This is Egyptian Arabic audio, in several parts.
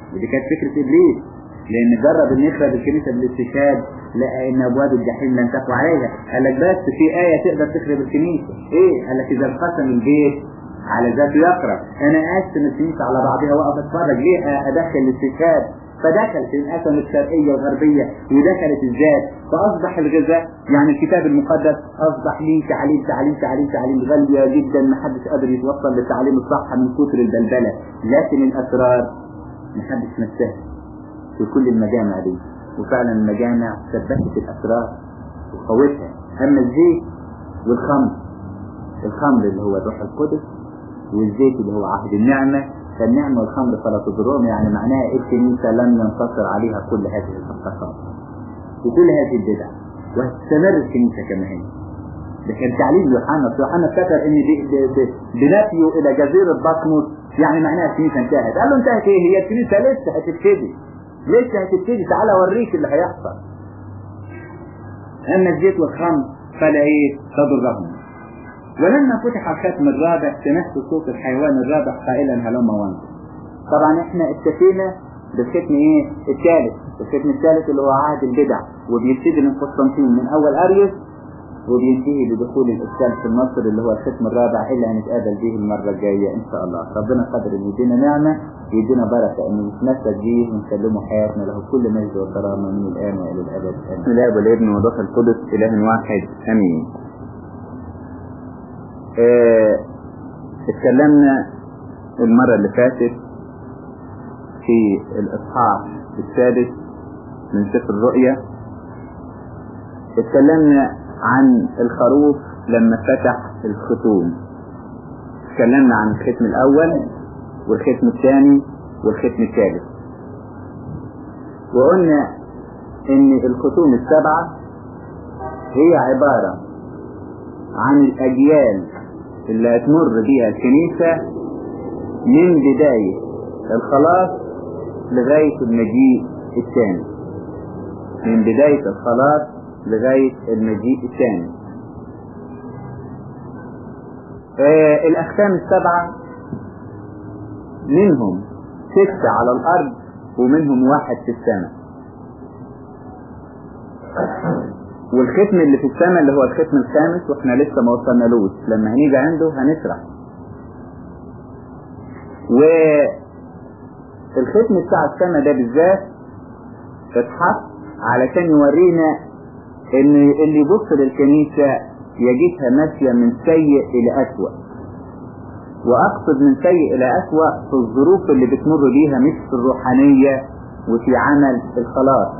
ودي كانت فكرة إبليس لأن جرب إن يخرب الكنيسة بالاستشهاد لقى إن أبواب الجحيم لن تقوى عليها قال لك بس في آية تقدر تخرب الكنيسة إيه؟ قال لك إذا انقسم البيت على ذاته يقرأ أنا أقسم الكنيسة على بعضها وأقف أتفرج ليه أدخل الاستشهاد فدخلت انقسمت شرقية وغربية ودخلت الذات فأصبح الغذاء يعني الكتاب المقدس أصبح ليه تعليم تعليم تعليم تعليم غالية جدا ما حدش قادر يتوصل للتعليم الصح من كتر البلبلة لكن الأسرار ما حدش نساها في كل المجامع دي وفعلا المجامع ثبتت الأسرار وقوتها أما الزيت والخمر الخمر اللي هو الروح القدس والزيت اللي هو عهد النعمة فالنعمة والخمر فلا تضرهم يعني معناها الكنيسة لم ينتصر عليها كل هذه الثقافات وكل هذه البدع وهتستمر الكنيسة كما هي ده كان تعليم يوحنا يوحنا افتكر ان بنفيه الى جزيرة بطمس يعني معناها الكنيسة انتهت قال له انتهت ايه هي الكنيسة لسه هتبتدي لسه هتبتدي تعالى اوريك اللي هيحصل اما الزيت والخمر فلا ايه تضرهم ولما فتح الختم الرابع سمعت صوت الحيوان الرابع قائلا هلم وانت طبعا احنا اتفقنا بالختم ايه الثالث الختم الثالث اللي هو عهد البدع وبيبتدي من قسطنطين من اول اريوس وبينتهي بدخول الاسلام في مصر اللي هو الختم الرابع اللي هنتقابل به المرة الجاية ان شاء الله ربنا قدر ان يدينا نعمة يدينا بركة ان نتمسك به ونسلمه حياتنا له كل مجد وكرامة من الان والى الابد امين بسم الله والابن والروح القدس اله واحد امين اه اتكلمنا المرة اللي فاتت في الاصحاح السادس من سفر الرؤيا اتكلمنا عن الخروف لما فتح الختوم اتكلمنا عن الختم الاول والختم الثاني والختم الثالث وقلنا ان الختوم السبعة هي عبارة عن الاجيال اللي هتمر بيها الكنيسة من بداية الخلاص لغاية المجيء الثاني من بداية الخلاص لغاية المجيء الثاني آه الأختام السبعة منهم ستة على الأرض ومنهم واحد في السماء والختم اللي في السماء اللي هو الختم الخامس واحنا لسه ما وصلنالوش لما هنيجي عنده هنشرح والختم بتاع السماء ده بالذات اتحط علشان يورينا ان اللي يبص للكنيسة يجدها ماشية من سيء الى اسوأ واقصد من سيء الى اسوأ في الظروف اللي بتمر بيها مش في الروحانية وفي عمل الخلاص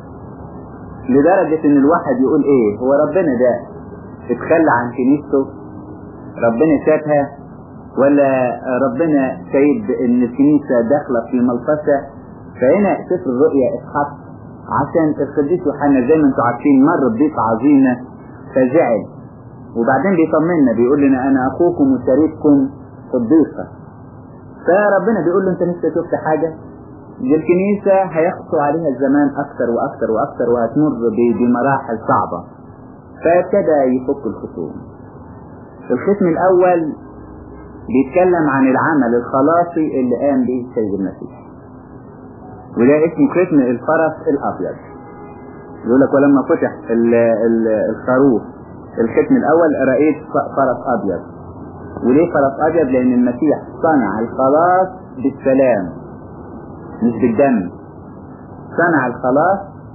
لدرجة ان الواحد يقول ايه هو ربنا ده اتخلى عن كنيسته ربنا سابها ولا ربنا سايب ان الكنيسة داخلة في ملفسة فهنا سفر الرؤيا اتحط عشان القديس يوحنا زي ما انتم عارفين مر بضيقة عظيمة فزعل وبعدين بيطمنا بيقول لنا انا اخوكم وشريككم في الضيقة فربنا بيقول له انت لسه شفت حاجة دي الكنيسة هيخطو عليها الزمان اكثر واكثر واكثر وهتمر بمراحل صعبة فابتدى يفك الخصوم الختم الاول بيتكلم عن العمل الخلاصي اللي قام به السيد المسيح وده اسمه ختم الفرس الابيض يقول لك ولما فتح ال ال الخروف الختم الاول رأيت فرس ابيض وليه فرس ابيض لان المسيح صنع الخلاص بالسلام مش بالدم صنع الخلاص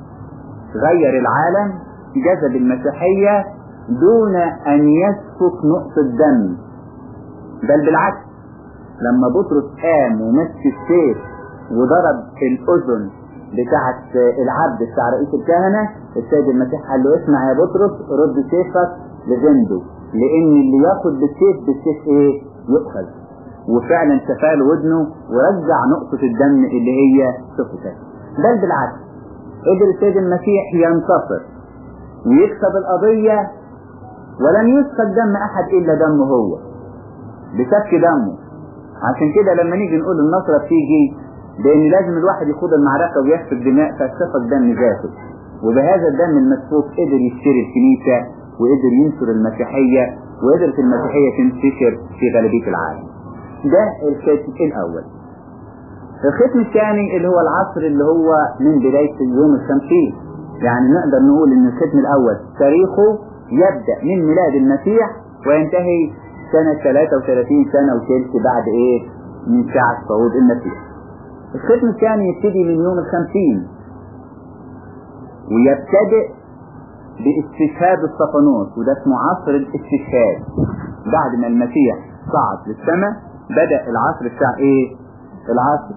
غير العالم جذب المسيحية دون ان يسفك نقطة دم بل بالعكس لما بطرس قام ومسك السيف وضرب الأذن بتاعة العبد بتاع رئيس الكهنة السيد المسيح قال له اسمع يا بطرس رد سيفك لجنده لأن اللي ياخد بالسيف بالسيف ايه يؤخذ وفعلا شفال ودنه ورجع نقطة الدم اللي هي سقطت بل بالعكس قدر السيد المسيح ينتصر ويكسب القضية ولم يسفك دم أحد إلا دمه هو بسفك دمه عشان كده لما نيجي نقول النصرة بتيجي لأن لازم الواحد يخوض المعركة ويسفك دماء فالسفك دم ذاته وبهذا الدم المسفوك قدر يشتري الكنيسة وقدر ينشر المسيحية وقدرت المسيحية تنتشر في غالبية العالم ده الختم الأول الختم الثاني اللي هو العصر اللي هو من بداية اليوم الخمسين يعني نقدر نقول ان الختم الاول تاريخه يبدأ من ميلاد المسيح وينتهي سنة 33 سنة وثلث بعد ايه من ساعة صعود المسيح الختم الثاني يبتدي من يوم الخمسين ويبتدئ باستشهاد الصفنوس وده اسمه عصر الاستشهاد بعد ما المسيح صعد للسماء بدأ العصر بتاع ايه العصر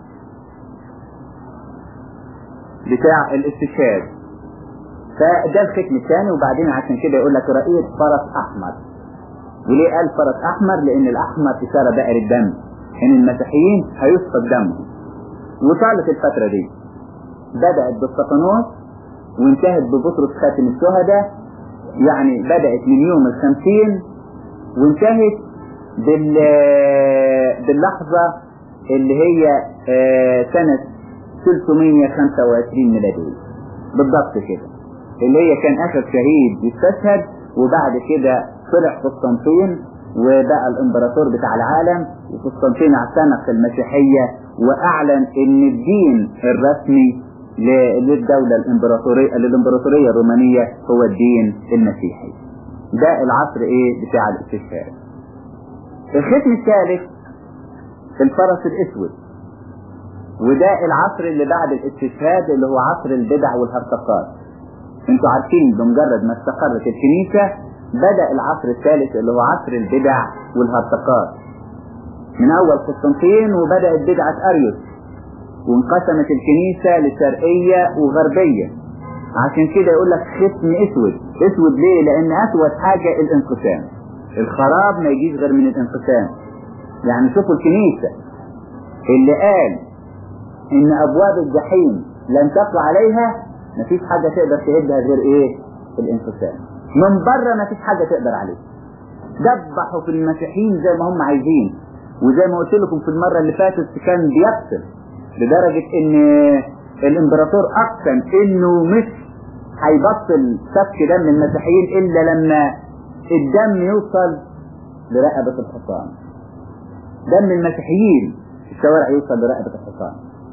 بتاع الاستشهاد فده الختم الثاني وبعدين عشان كده يقول لك رأيت فرس احمر وليه قال فرس احمر لان الاحمر اشاره بقر الدم ان المسيحيين هيسقط دمهم وصارت الفتره دي بدات بالصفنوس وانتهت ببطرس خاتم الشهداء يعني بدات من يوم الخمسين وانتهت بال باللحظه اللي هي سنه 325 ميلاديه بالضبط كده اللي هي كان اخر شهيد يستشهد وبعد كده طلع قسطنطين وبقى الامبراطور بتاع العالم وقسطنطين اعتنق المسيحية واعلن ان الدين الرسمي للدولة الامبراطورية للامبراطورية الرومانية هو الدين المسيحي ده العصر ايه بتاع الاستشهاد الختم الثالث الفرس الاسود وده العصر اللي بعد الاستشهاد اللي هو عصر البدع والهرطقات انتوا عارفين بمجرد ما استقرت الكنيسة بدأ العصر الثالث اللي هو عصر البدع والهرطقات من أول قسطنطين وبدأت بدعة أريوس وانقسمت الكنيسة لشرقية وغربية عشان كده يقول لك ختم اسود اسود ليه لان اسود حاجة الانقسام الخراب ما يجيش غير من الانقسام يعني شوفوا الكنيسة اللي قال ان ابواب الجحيم لن تقوى عليها مفيش حاجة تقدر تهدها غير ايه الانقسام من بره مفيش حاجة تقدر عليه دبحوا في المسيحيين زي ما هم عايزين وزي ما قلت لكم في المرة اللي فاتت كان بيقتل لدرجة ان الامبراطور اقسم انه مش هيبطل سفك دم المسيحيين الا لما الدم يوصل لرقبة الحصان دم المسيحيين الشوارع يوصل لرقبة الحصان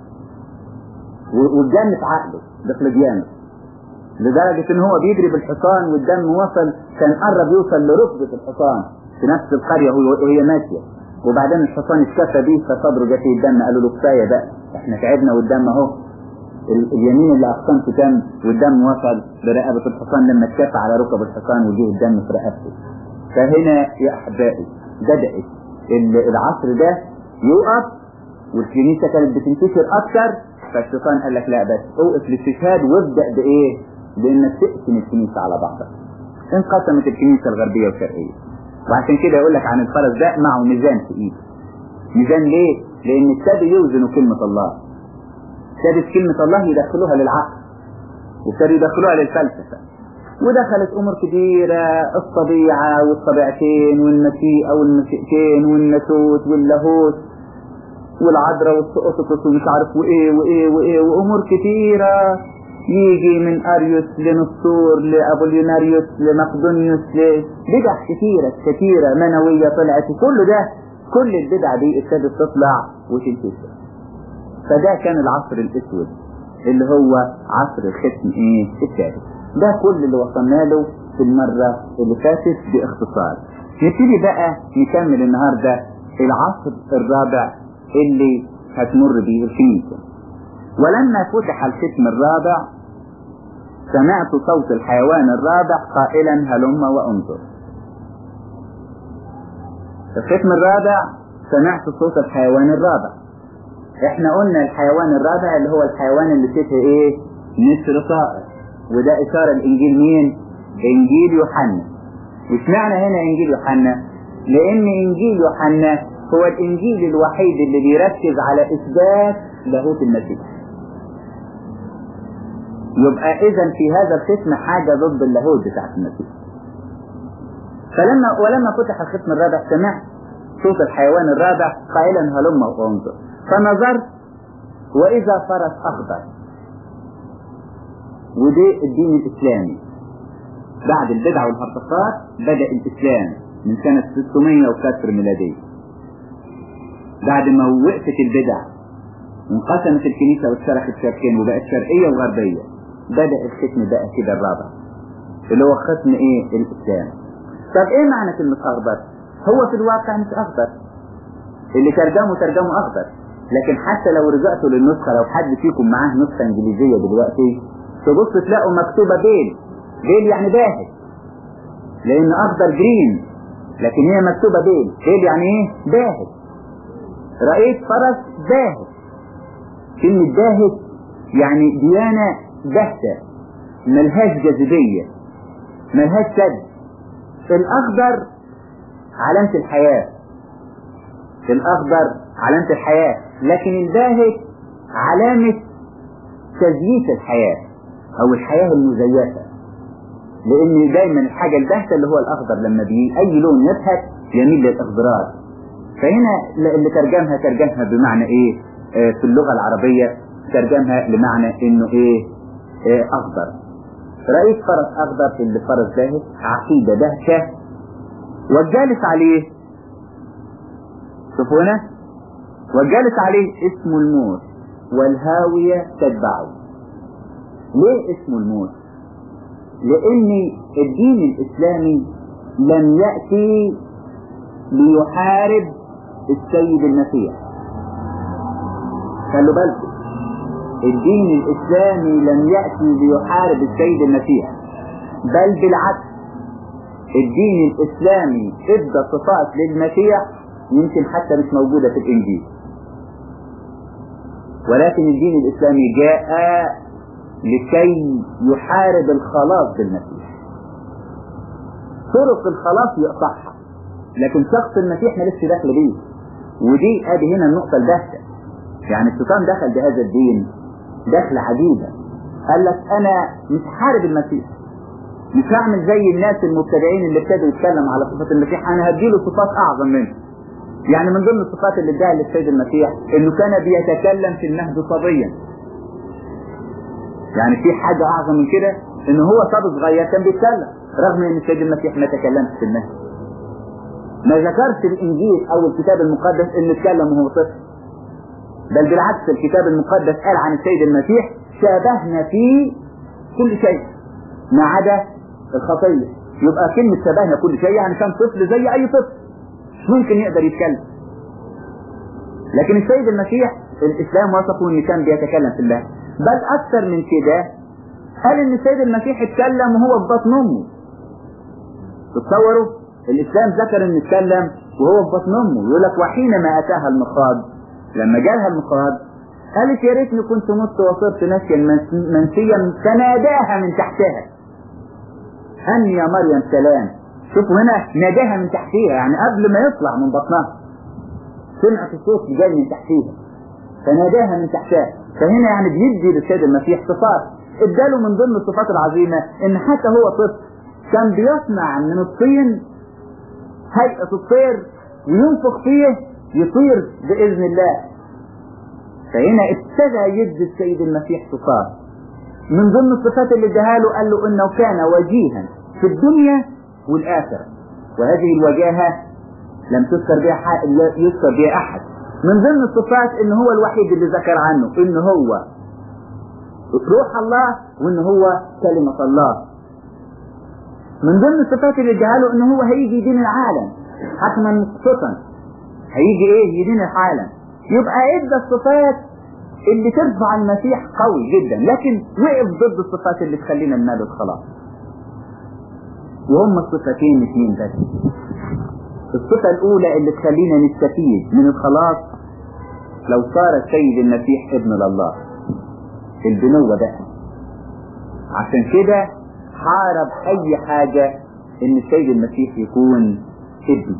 والدم في عقله دقلديانوس لدرجة ان هو بيجري بالحصان والدم وصل كان قرب يوصل لركبة الحصان في نفس القرية وهي ماشية وبعدين الحصان اشتكى بيه فصدره جه فيه الدم قالوا له كفاية بقى احنا تعبنا والدم اهو اليمين اللي اقسمته دم والدم وصل لرقبة الحصان لما اتكفى على ركب الحصان وجه الدم في رقبته فهنا يا احبائي بدأت العصر ده يقف والكنيسة كانت بتنتشر اكتر فالشيطان قال لك لا بس اوقف الاستشهاد وابدأ بايه بانك تقسم الكنيسة على بعضها انقسمت الكنيسة الغربية والشرقية وعشان كده يقول لك عن الفرس ده معه ميزان في ايده ميزان ليه لان ابتدوا يوزنوا كلمة الله ابتدت كلمة الله يدخلوها للعقل وابتدوا يدخلوها للفلسفة ودخلت امور كثيرة الطبيعة والطبيعتين والمشيئة والمشيئتين والنسوت واللاهوت والعذراء والسقططس ومش عارف وايه وايه وايه وامور كثيرة يجي من اريوس لنسطور لابوليناريوس لمقدونيوس لبدع كثيرة كثيرة منوية طلعت وكل ده كل البدع دي ابتدت تطلع وتنتشر فده كان العصر الاسود اللي هو عصر الختم ايه الثالث ده كل اللي وصلنا له في المرة اللي فاتت باختصار نبتدي بقى نكمل النهاردة العصر الرابع اللي هتمر به الكنيسة ولما فتح الختم الرابع سمعت صوت الحيوان الرابع قائلا هلم وانظر الختم الرابع سمعت صوت الحيوان الرابع احنا قلنا الحيوان الرابع اللي هو الحيوان اللي شبه ايه نسر طائر وده اشارة الانجيل مين انجيل يوحنا مش معنى هنا انجيل يوحنا لان انجيل يوحنا هو الانجيل الوحيد اللي بيركز على اثبات لاهوت المسيح يبقى اذا في هذا الختم حاجة ضد اللاهوت بتاعت المسيح فلما ولما فتح الختم الرابع سمعت صوت الحيوان الرابع قائلا هلم وانظر فنظرت واذا فرس اخضر ودي الدين الاسلامي بعد البدع والهرطقات بدأ الاسلام من سنة 600 وكسر ميلادية بعد ما وقفت البدع انقسمت الكنيسة واتشرخت شركين وبقت شرقية وغربية بدأ الختم بقى كده الرابع اللي هو ختم ايه الاسلام طب ايه معنى كلمة اخضر هو في الواقع مش اخضر اللي ترجمه ترجمه اخضر لكن حتى لو رجعتوا للنسخة لو حد فيكم معاه نسخة انجليزية دلوقتي تبص تلاقوا مكتوبة بيل بيل يعني باهت لان اخضر جرين لكن هي مكتوبة بيل بيل يعني ايه باهت رأيت فرس باهت كلمة باهت يعني ديانة باهتة ملهاش جاذبية ملهاش سد الأخضر علامة الحياة الأخضر علامة الحياة لكن الباهت علامة تزييت الحياة أو الحياة المزيفة لأن دايما الحاجة الباهتة اللي هو الأخضر لما بي أي لون يبهت يميل للإخضرار فهنا اللي ترجمها ترجمها بمعنى إيه آه في اللغة العربية ترجمها لمعنى إنه إيه آه أخضر رأيت فرس أخضر اللي فرس باهت عقيدة دهشة والجالس عليه شوفوا هنا والجالس عليه اسم الموت والهاوية تتبعه ليه اسم الموت لان الدين الاسلامي لم يأتي ليحارب السيد المسيح خلوا بالكم الدين الاسلامي لم يأتي ليحارب السيد المسيح بل بالعكس الدين الاسلامي ادى صفات للمسيح يمكن حتى مش موجودة في الانجيل ولكن الدين الاسلامي جاء لكي يحارب الخلاص بالمسيح طرق الخلاص يقطعها لكن شخص المسيح مالكش دخل بيه ودي ادي هنا النقطة الباهتة يعني الشيطان دخل بهذا الدين دخل عجيبة قال لك انا مش حارب المسيح مش هعمل زي الناس المبتدعين اللي ابتدوا يتكلم على صفة المسيح انا هديله صفات اعظم منه يعني من ضمن الصفات اللي اداها للسيد المسيح انه كان بيتكلم في المهد صبيا يعني في حاجة اعظم من كده ان هو صبي صغير كان بيتكلم رغم ان السيد المسيح ما تكلمش في المهد ما ذكرش الانجيل او الكتاب المقدس انه اتكلم وهو طفل بل بالعكس الكتاب المقدس قال عن السيد المسيح شابهنا في كل شيء ما عدا الخطية يبقى كلمة شبهنا كل شيء يعني كان طفل زي اي طفل مش ممكن يقدر يتكلم لكن السيد المسيح الاسلام وصفه انه كان بيتكلم في الله بل اكثر من كده قال ان السيد المسيح اتكلم وهو في بطن امه تتصوروا الاسلام ذكر انه اتكلم وهو في بطن امه يقول لك وحينما اتاها المخاض لما جالها المخاض قالت يا ريتني كنت مت وصرت ناسيا منسيا فناداها من تحتها أني يا مريم سلام شوفوا هنا ناداها من تحتها يعني قبل ما يطلع من بطنها سمعت الصوت جاي من تحتها فناداها من تحتها فهنا يعني بيدي للسيد المسيح صفات اداله من ضمن الصفات العظيمة ان حتى هو طفل كان بيصنع من الطين هيئة الطير وينفخ فيه يطير بإذن الله فهنا ابتدى يدي السيد المسيح صفات من ضمن الصفات اللي اداها له قال له انه كان وجيها في الدنيا والآخرة وهذه الوجاهة لم تذكر بها يذكر بها أحد من ضمن الصفات ان هو الوحيد اللي ذكر عنه ان هو روح الله وان هو كلمة الله من ضمن الصفات اللي اداها له ان هو هيجي يدين العالم حتما مقسطا هيجي ايه يدين العالم يبقى ادى الصفات اللي ترفع المسيح قوي جدا لكن وقف ضد الصفات اللي تخلينا ننال الخلاص وهم الصفتين اثنين بس الصفة الأولى اللي تخلينا نستفيد من الخلاص لو صار السيد المسيح ابن لله البنوة بقى عشان كده حارب أي حاجة إن السيد المسيح يكون ابن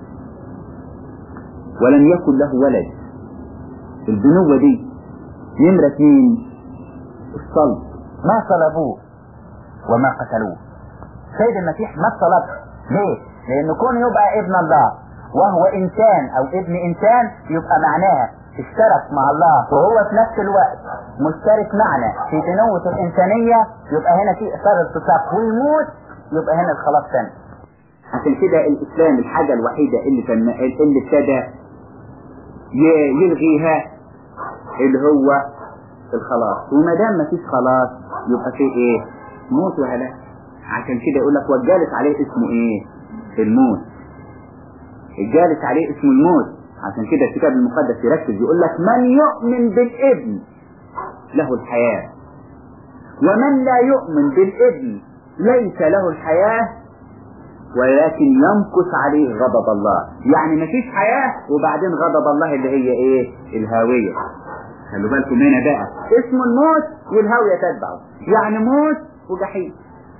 ولم يكن له ولد البنوة دي نمرة اثنين الصلب ما صلبوه وما قتلوه سيد المسيح ما صلب ليه؟ لأنه كون يبقى ابن الله وهو إنسان أو ابن إنسان يبقى معناها اشترك مع الله وهو في نفس الوقت مشترك معنا في تنوة الإنسانية يبقى هنا في إثار التصاق ويموت يبقى هنا الخلاص تم عشان كده الإسلام الحاجة الوحيدة اللي اللي ابتدى يلغيها اللي هو الخلاص وما دام ما فيش خلاص يبقى في ايه موت وهلاك عشان كده يقول لك والجالس عليه اسمه ايه الموت الجالس عليه اسمه الموت عشان كده الكتاب المقدس يركز يقول لك من يؤمن بالابن له الحياة ومن لا يؤمن بالابن ليس له الحياة ولكن يمكث عليه غضب الله يعني مفيش حياة وبعدين غضب الله اللي هي ايه الهاوية خلوا بالكم هنا بقى اسمه الموت والهاوية تتبعه يعني موت وجحيم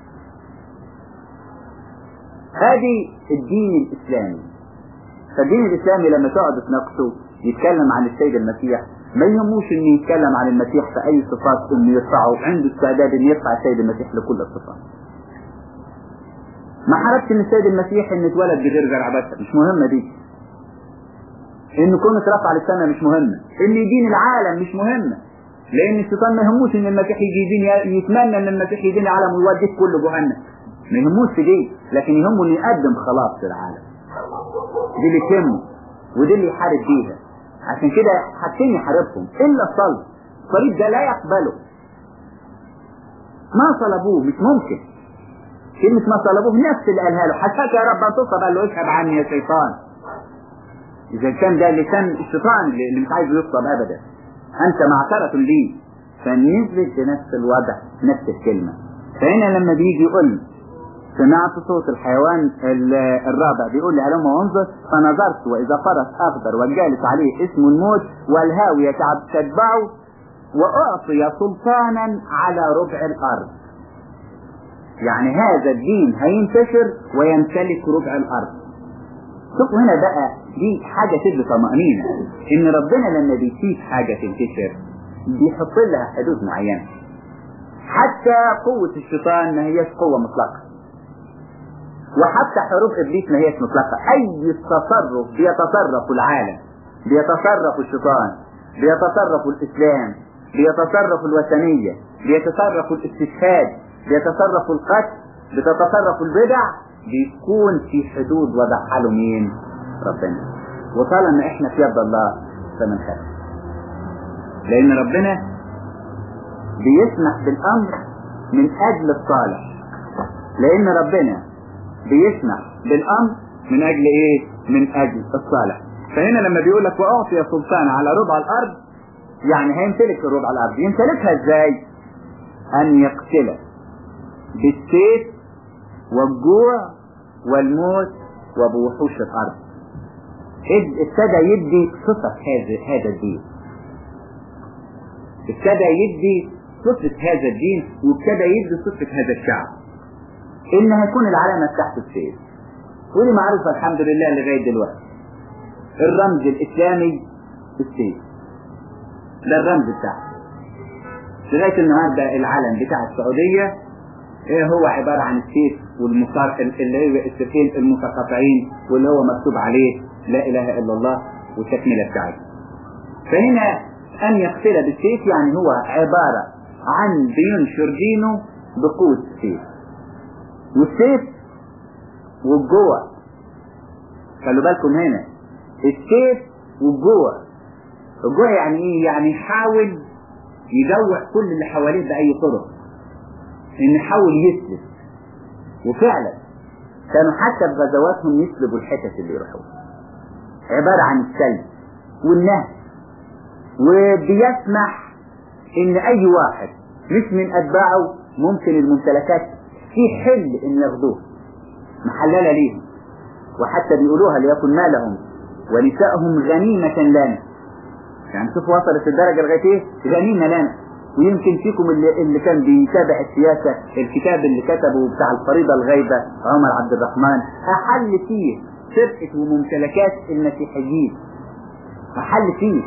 هذه الدين الاسلامي فالدين الاسلامي لما تقعد تناقشه يتكلم عن السيد المسيح ما يهموش انه يتكلم عن المسيح في اي صفات انه يرفعه عنده استعداد انه يرفع السيد المسيح لكل الصفات ما حركش ان السيد المسيح ان اتولد بغير زرع بس مش مهمه دي ان كونه اترفع للسماء مش مهمه ان يدين العالم مش مهمه لان الشيطان ما يهموش ان المسيح يجي يدين يتمنى ان المسيح يدين العالم ويوديه كله جهنم ما يهموش في دي لكن يهمه انه يقدم خلاص للعالم دي اللي تهمه ودي اللي يحارب بيها عشان كده حاجتين يحاربهم الا الصلب الصليب ده لا يقبله ما صلبوه مش ممكن كلمة ما صلبوه نفس اللي قالها له حشاك يا رب ان تصب قال له اشهد عني يا شيطان اذا كان ده لسان الشيطان اللي مش عايز يصلب ابدا انت معثرة لي فنثبت بنفس الوضع نفس الكلمة فهنا لما بيجي يقول سمعت صوت الحيوان الرابع بيقول لي هلم وانظر فنظرت واذا فرس اخضر والجالس عليه اسم الموت والهاوية تتبعه واعطي سلطانا على ربع الارض يعني هذا الدين هينتشر ويمتلك ربع الارض شوفوا هنا بقى دي حاجة تدي طمأنينة ان ربنا لما بيسيب حاجة تنتشر بيحط لها حدود معينة حتى قوة الشيطان ما هيش قوة مطلقة وحتى حروب ابليس ما هيش مطلقة اي تصرف بيتصرف العالم بيتصرف الشيطان بيتصرف الاسلام بيتصرف الوثنية بيتصرف الاستشهاد بيتصرف القتل بتتصرف البدع بيكون في حدود وضعها له مين ربنا وطالما احنا في يد الله فمن خاف لان ربنا بيسمح بالامر من اجل الصالح لان ربنا بيسمح بالامر من اجل ايه من اجل الصالح فهنا لما بيقول لك واعطي سلطان على ربع الارض يعني هيمتلك الربع الارض يمتلكها ازاي ان يقتله بالسيف والجوع والموت وبوحوش الارض ابتدى يدي صفة هذا هذا الدين ابتدى يدي صفة هذا الدين وابتدى يدي صفة هذا الشعب ان هيكون العلامة تحت السيف ودي معروفة الحمد لله لغاية دلوقتي الرمز الاسلامي السيف ده الرمز بتاعه لغاية النهاردة العلم بتاع السعودية ايه هو عبارة عن السيف والمصار اللي هي السيفين المتقاطعين واللي هو مكتوب عليه لا اله الا الله والتكملة بتاعته فهنا ان يقتل بالسيف يعني هو عبارة عن بينشر دينه بقوة السيف والسيف والجوع خلوا بالكم هنا السيف والجوع الجوع يعني ايه يعني يحاول يجوع كل اللي حواليه بأي طرق ان يحاول يسلب وفعلا كانوا حتى في غزواتهم يسلبوا الحتت اللي يروحوا عبارة عن السلب والنهب وبيسمح ان اي واحد مش من اتباعه ممكن الممتلكات في حل ان ياخدوه محللة ليهم وحتى بيقولوها ليكن مالهم ونسائهم غنيمة لنا يعني شوفوا وصلت الدرجة لغاية ايه غنيمة لنا ويمكن فيكم اللي, اللي كان بيتابع السياسة الكتاب اللي كتبه بتاع الفريضة الغيبة عمر عبد الرحمن أحل فيه سرقة وممتلكات المسيحيين أحل فيه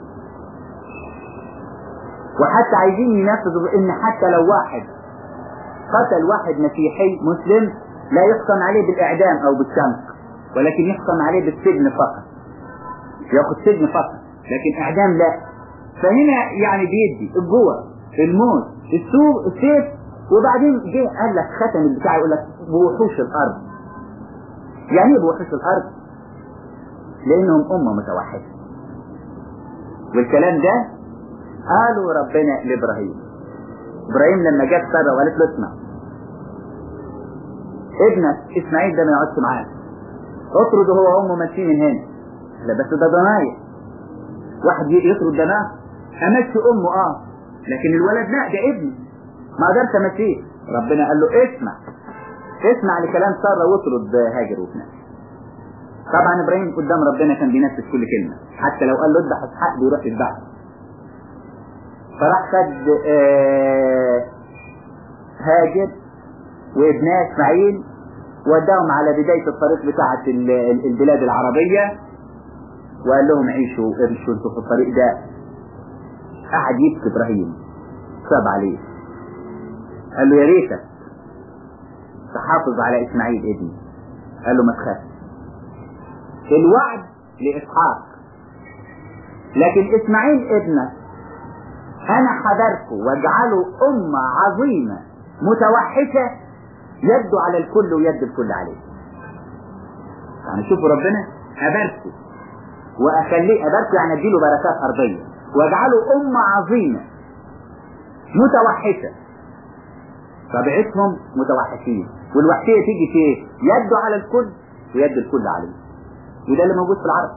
وحتى عايزين ينفذوا ان حتى لو واحد قتل واحد مسيحي مسلم لا يحكم عليه بالاعدام او بالشنق ولكن يحكم عليه بالسجن فقط ياخد سجن فقط لكن اعدام لا فهنا يعني بيدي الجوع الموت السوق السيف وبعدين جه قال لك ختم البتاع يقول لك بوحوش الارض يعني ايه بوحوش الارض لانهم امه متوحده والكلام ده قالوا ربنا لابراهيم ابراهيم لما جت ساره وقالت له اسمع ابنك اسماعيل ده ما يقعدش معاك اطرده هو وامه ماشيين من هنا لا بس ده ضنايا واحد يطرد ضناه امشي امه اه لكن الولد لا ده ابني ما قدرت امشيه ربنا قال له اسمع اسمع لكلام ساره واطرد هاجر وابنها طبعا ابراهيم قدام ربنا كان بينفذ كل كلمه حتى لو قال له اذبح اسحاق بيروح يذبحه فراح خد آه هاجر وابنها اسماعيل وداهم على بداية الطريق بتاعة البلاد العربية وقال لهم عيشوا امشوا انتوا في الطريق ده قعد يبكي ابراهيم صاب عليه قال له يا ريتك تحافظ على اسماعيل ابني قال له ما تخافش الوعد لاسحاق لكن اسماعيل ابنك انا حذرته واجعله امه عظيمه متوحشه يد على الكل ويد الكل عليه يعني شوفوا ربنا أباركه وأخليه أباركه يعني أديله بركات أرضية واجعله أمة عظيمة متوحشة طبيعتهم متوحشين والوحشية تيجي في ايه؟ يده على الكل ويد الكل عليه وده اللي موجود في العرب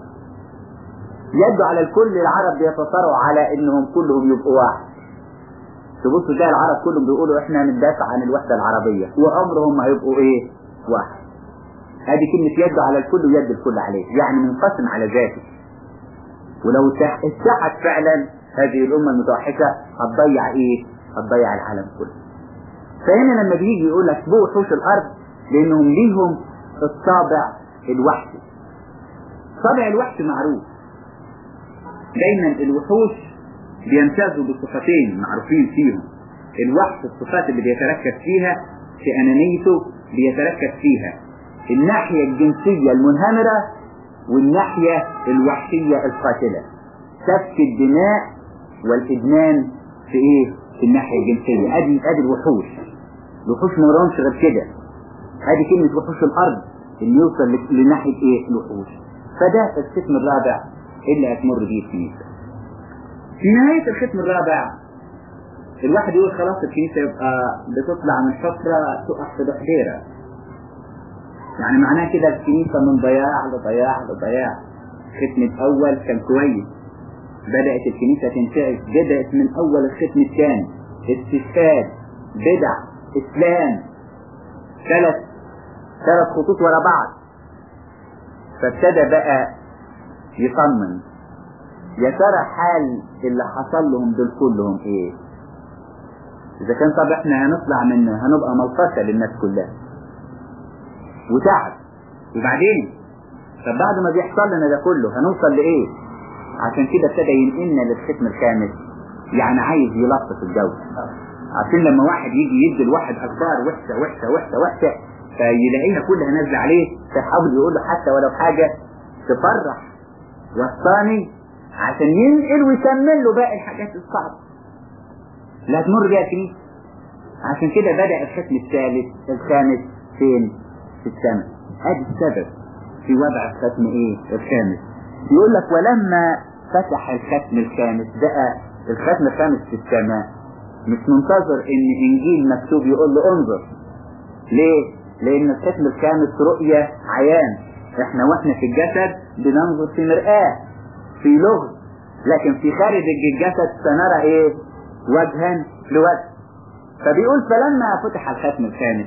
يده على الكل العرب بيتصارعوا على انهم كلهم يبقوا واحد تبص تلاقي العرب كلهم بيقولوا احنا ندافع عن الوحده العربيه وعمرهم ما هيبقوا ايه؟ واحد. هذه كلمه يد على الكل ويد الكل عليه، يعني منقسم على ذاته. ولو اتحد فعلا هذه الامه المتوحشه هتضيع ايه؟ هتضيع العالم كله. فهنا لما بيجي يقول لك بو وحوش الارض لانهم ليهم الطابع الوحشي. طابع الوحش معروف. دايما الوحوش بيمتازوا بصفتين معروفين فيهم الوحش الصفات اللي بيتركز فيها في أنانيته بيتركز فيها الناحية الجنسية المنهمرة والناحية الوحشية القاتلة سفك الدماء والإدمان في إيه؟ في الناحية الجنسية أدي أدي الوحوش الوحوش ما وراهمش غير كده أدي كلمة وحوش الأرض اللي يوصل لناحية إيه؟ الوحوش فده القسم الرابع اللي هتمر بيه الكنيسة في نهاية الختم الرابع الواحد يقول خلاص الكنيسة يبقى بتطلع من فترة تقع في بحيرة يعني معناه كده الكنيسة من ضياع لضياع لضياع الختم الأول كان كويس بدأت الكنيسة تنتعش بدأت من أول الختم الثاني استشهاد بدع إسلام ثلاث ثلاث خطوط ورا بعض فابتدى بقى يطمن يا ترى حال اللي حصل لهم دول كلهم ايه اذا كان طب احنا هنطلع من هنبقى ملطشة للناس كلها وتعب وبعدين طب بعد ما بيحصل لنا ده كله هنوصل لايه عشان كده ابتدى ينقلنا للختم الخامس يعني عايز يلطف الجو عشان لما واحد يجي يدي الواحد اخبار وحشه وحشه وحشه وحشه فيلاقيها كلها نازله عليه فيحاول يقول له حتى ولو حاجه تفرح وصاني عشان ينقل ويكمل له باقي الحاجات الصعبة لا تمر بيها كنيسة عشان كده بدأ الختم الثالث الخامس فين؟ في السماء ادي السبب في وضع الختم ايه؟ الخامس يقول لك ولما فتح الختم الخامس بقى الختم الخامس في السماء مش منتظر ان انجيل مكتوب يقول له انظر ليه؟ لان الختم الخامس رؤية عيان احنا واحنا في الجسد بننظر في مرآة في لغز لكن في خارج الجسد سنرى ايه وجها لوجه فبيقول فلما فتح الختم الخامس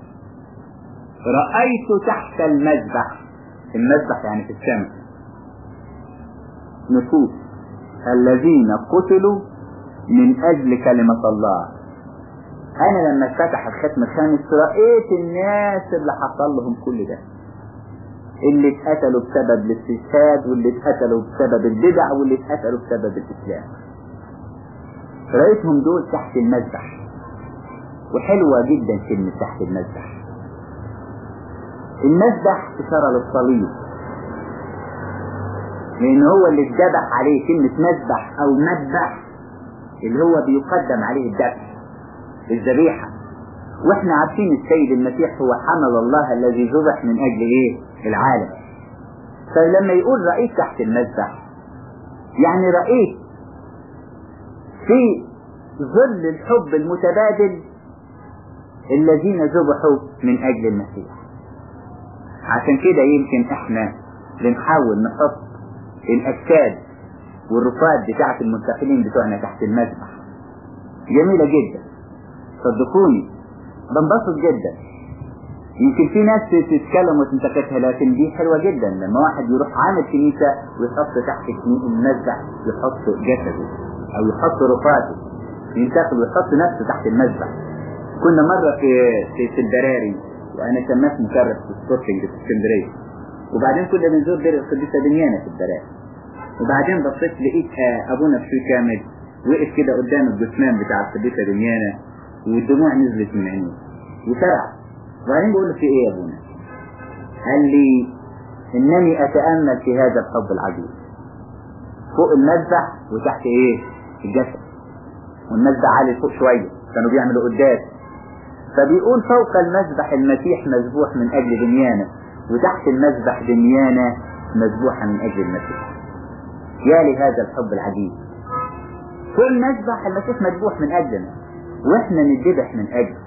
رأيت تحت المذبح المذبح يعني في السماء نفوس الذين قتلوا من أجل كلمة الله أنا لما اتفتح الختم الخامس رأيت الناس اللي حصل لهم كل ده اللي اتقتلوا بسبب الاستشهاد واللي اتقتلوا بسبب البدع واللي اتقتلوا بسبب الإسلام رأيتهم دول تحت المذبح وحلوة جدا كلمة تحت المذبح المذبح إشارة للصليب لأن هو اللي اتذبح عليه كلمة مذبح أو مذبح اللي هو بيقدم عليه الذبح الذبيحة واحنا عارفين السيد المسيح هو حمل الله الذي ذبح من أجل إيه؟ العالم فلما يقول رأيت تحت المذبح يعني رأيت في ظل الحب المتبادل الذين ذبحوا من أجل المسيح عشان كده يمكن احنا بنحاول نحط الأجساد والرفات بتاعة المنتقلين بتوعنا تحت المذبح جميلة جدا صدقوني بنبسط جدا يمكن في ناس تتكلم وتنتقدها لكن دي حلوة جدا لما واحد يروح عامل كنيسة ويحط تحت المذبح يحط جسده أو يحط رفاته ينتقل ويحط نفسه تحت المذبح كنا مرة في في, في البراري وأنا شماس مكرس في سبورتنج في اسكندرية وبعدين كنا بنزور دير القديسة دنيانا في البراري وبعدين بصيت لقيت أبونا في كامل وقف كده قدام الجثمان بتاع القديسة دنيانا والدموع نزلت من عينيه وسرع وبعدين بقول له في ايه يا ابونا قال لي انني اتامل في هذا الحب العجيب فوق المذبح وتحت ايه الجسد والمذبح عالي فوق شويه كانوا بيعملوا قداس فبيقول فوق المذبح المسيح مذبوح من اجل دنيانا وتحت المذبح دنيانا مذبوحه من اجل المسيح يا لهذا الحب العجيب فوق المذبح المسيح مذبوح من اجلنا واحنا نتذبح من اجله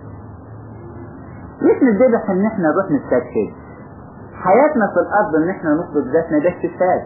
مش نتذبح ان احنا نروح نستشهد حياتنا في الارض ان احنا نطلب ذاتنا ده استشهاد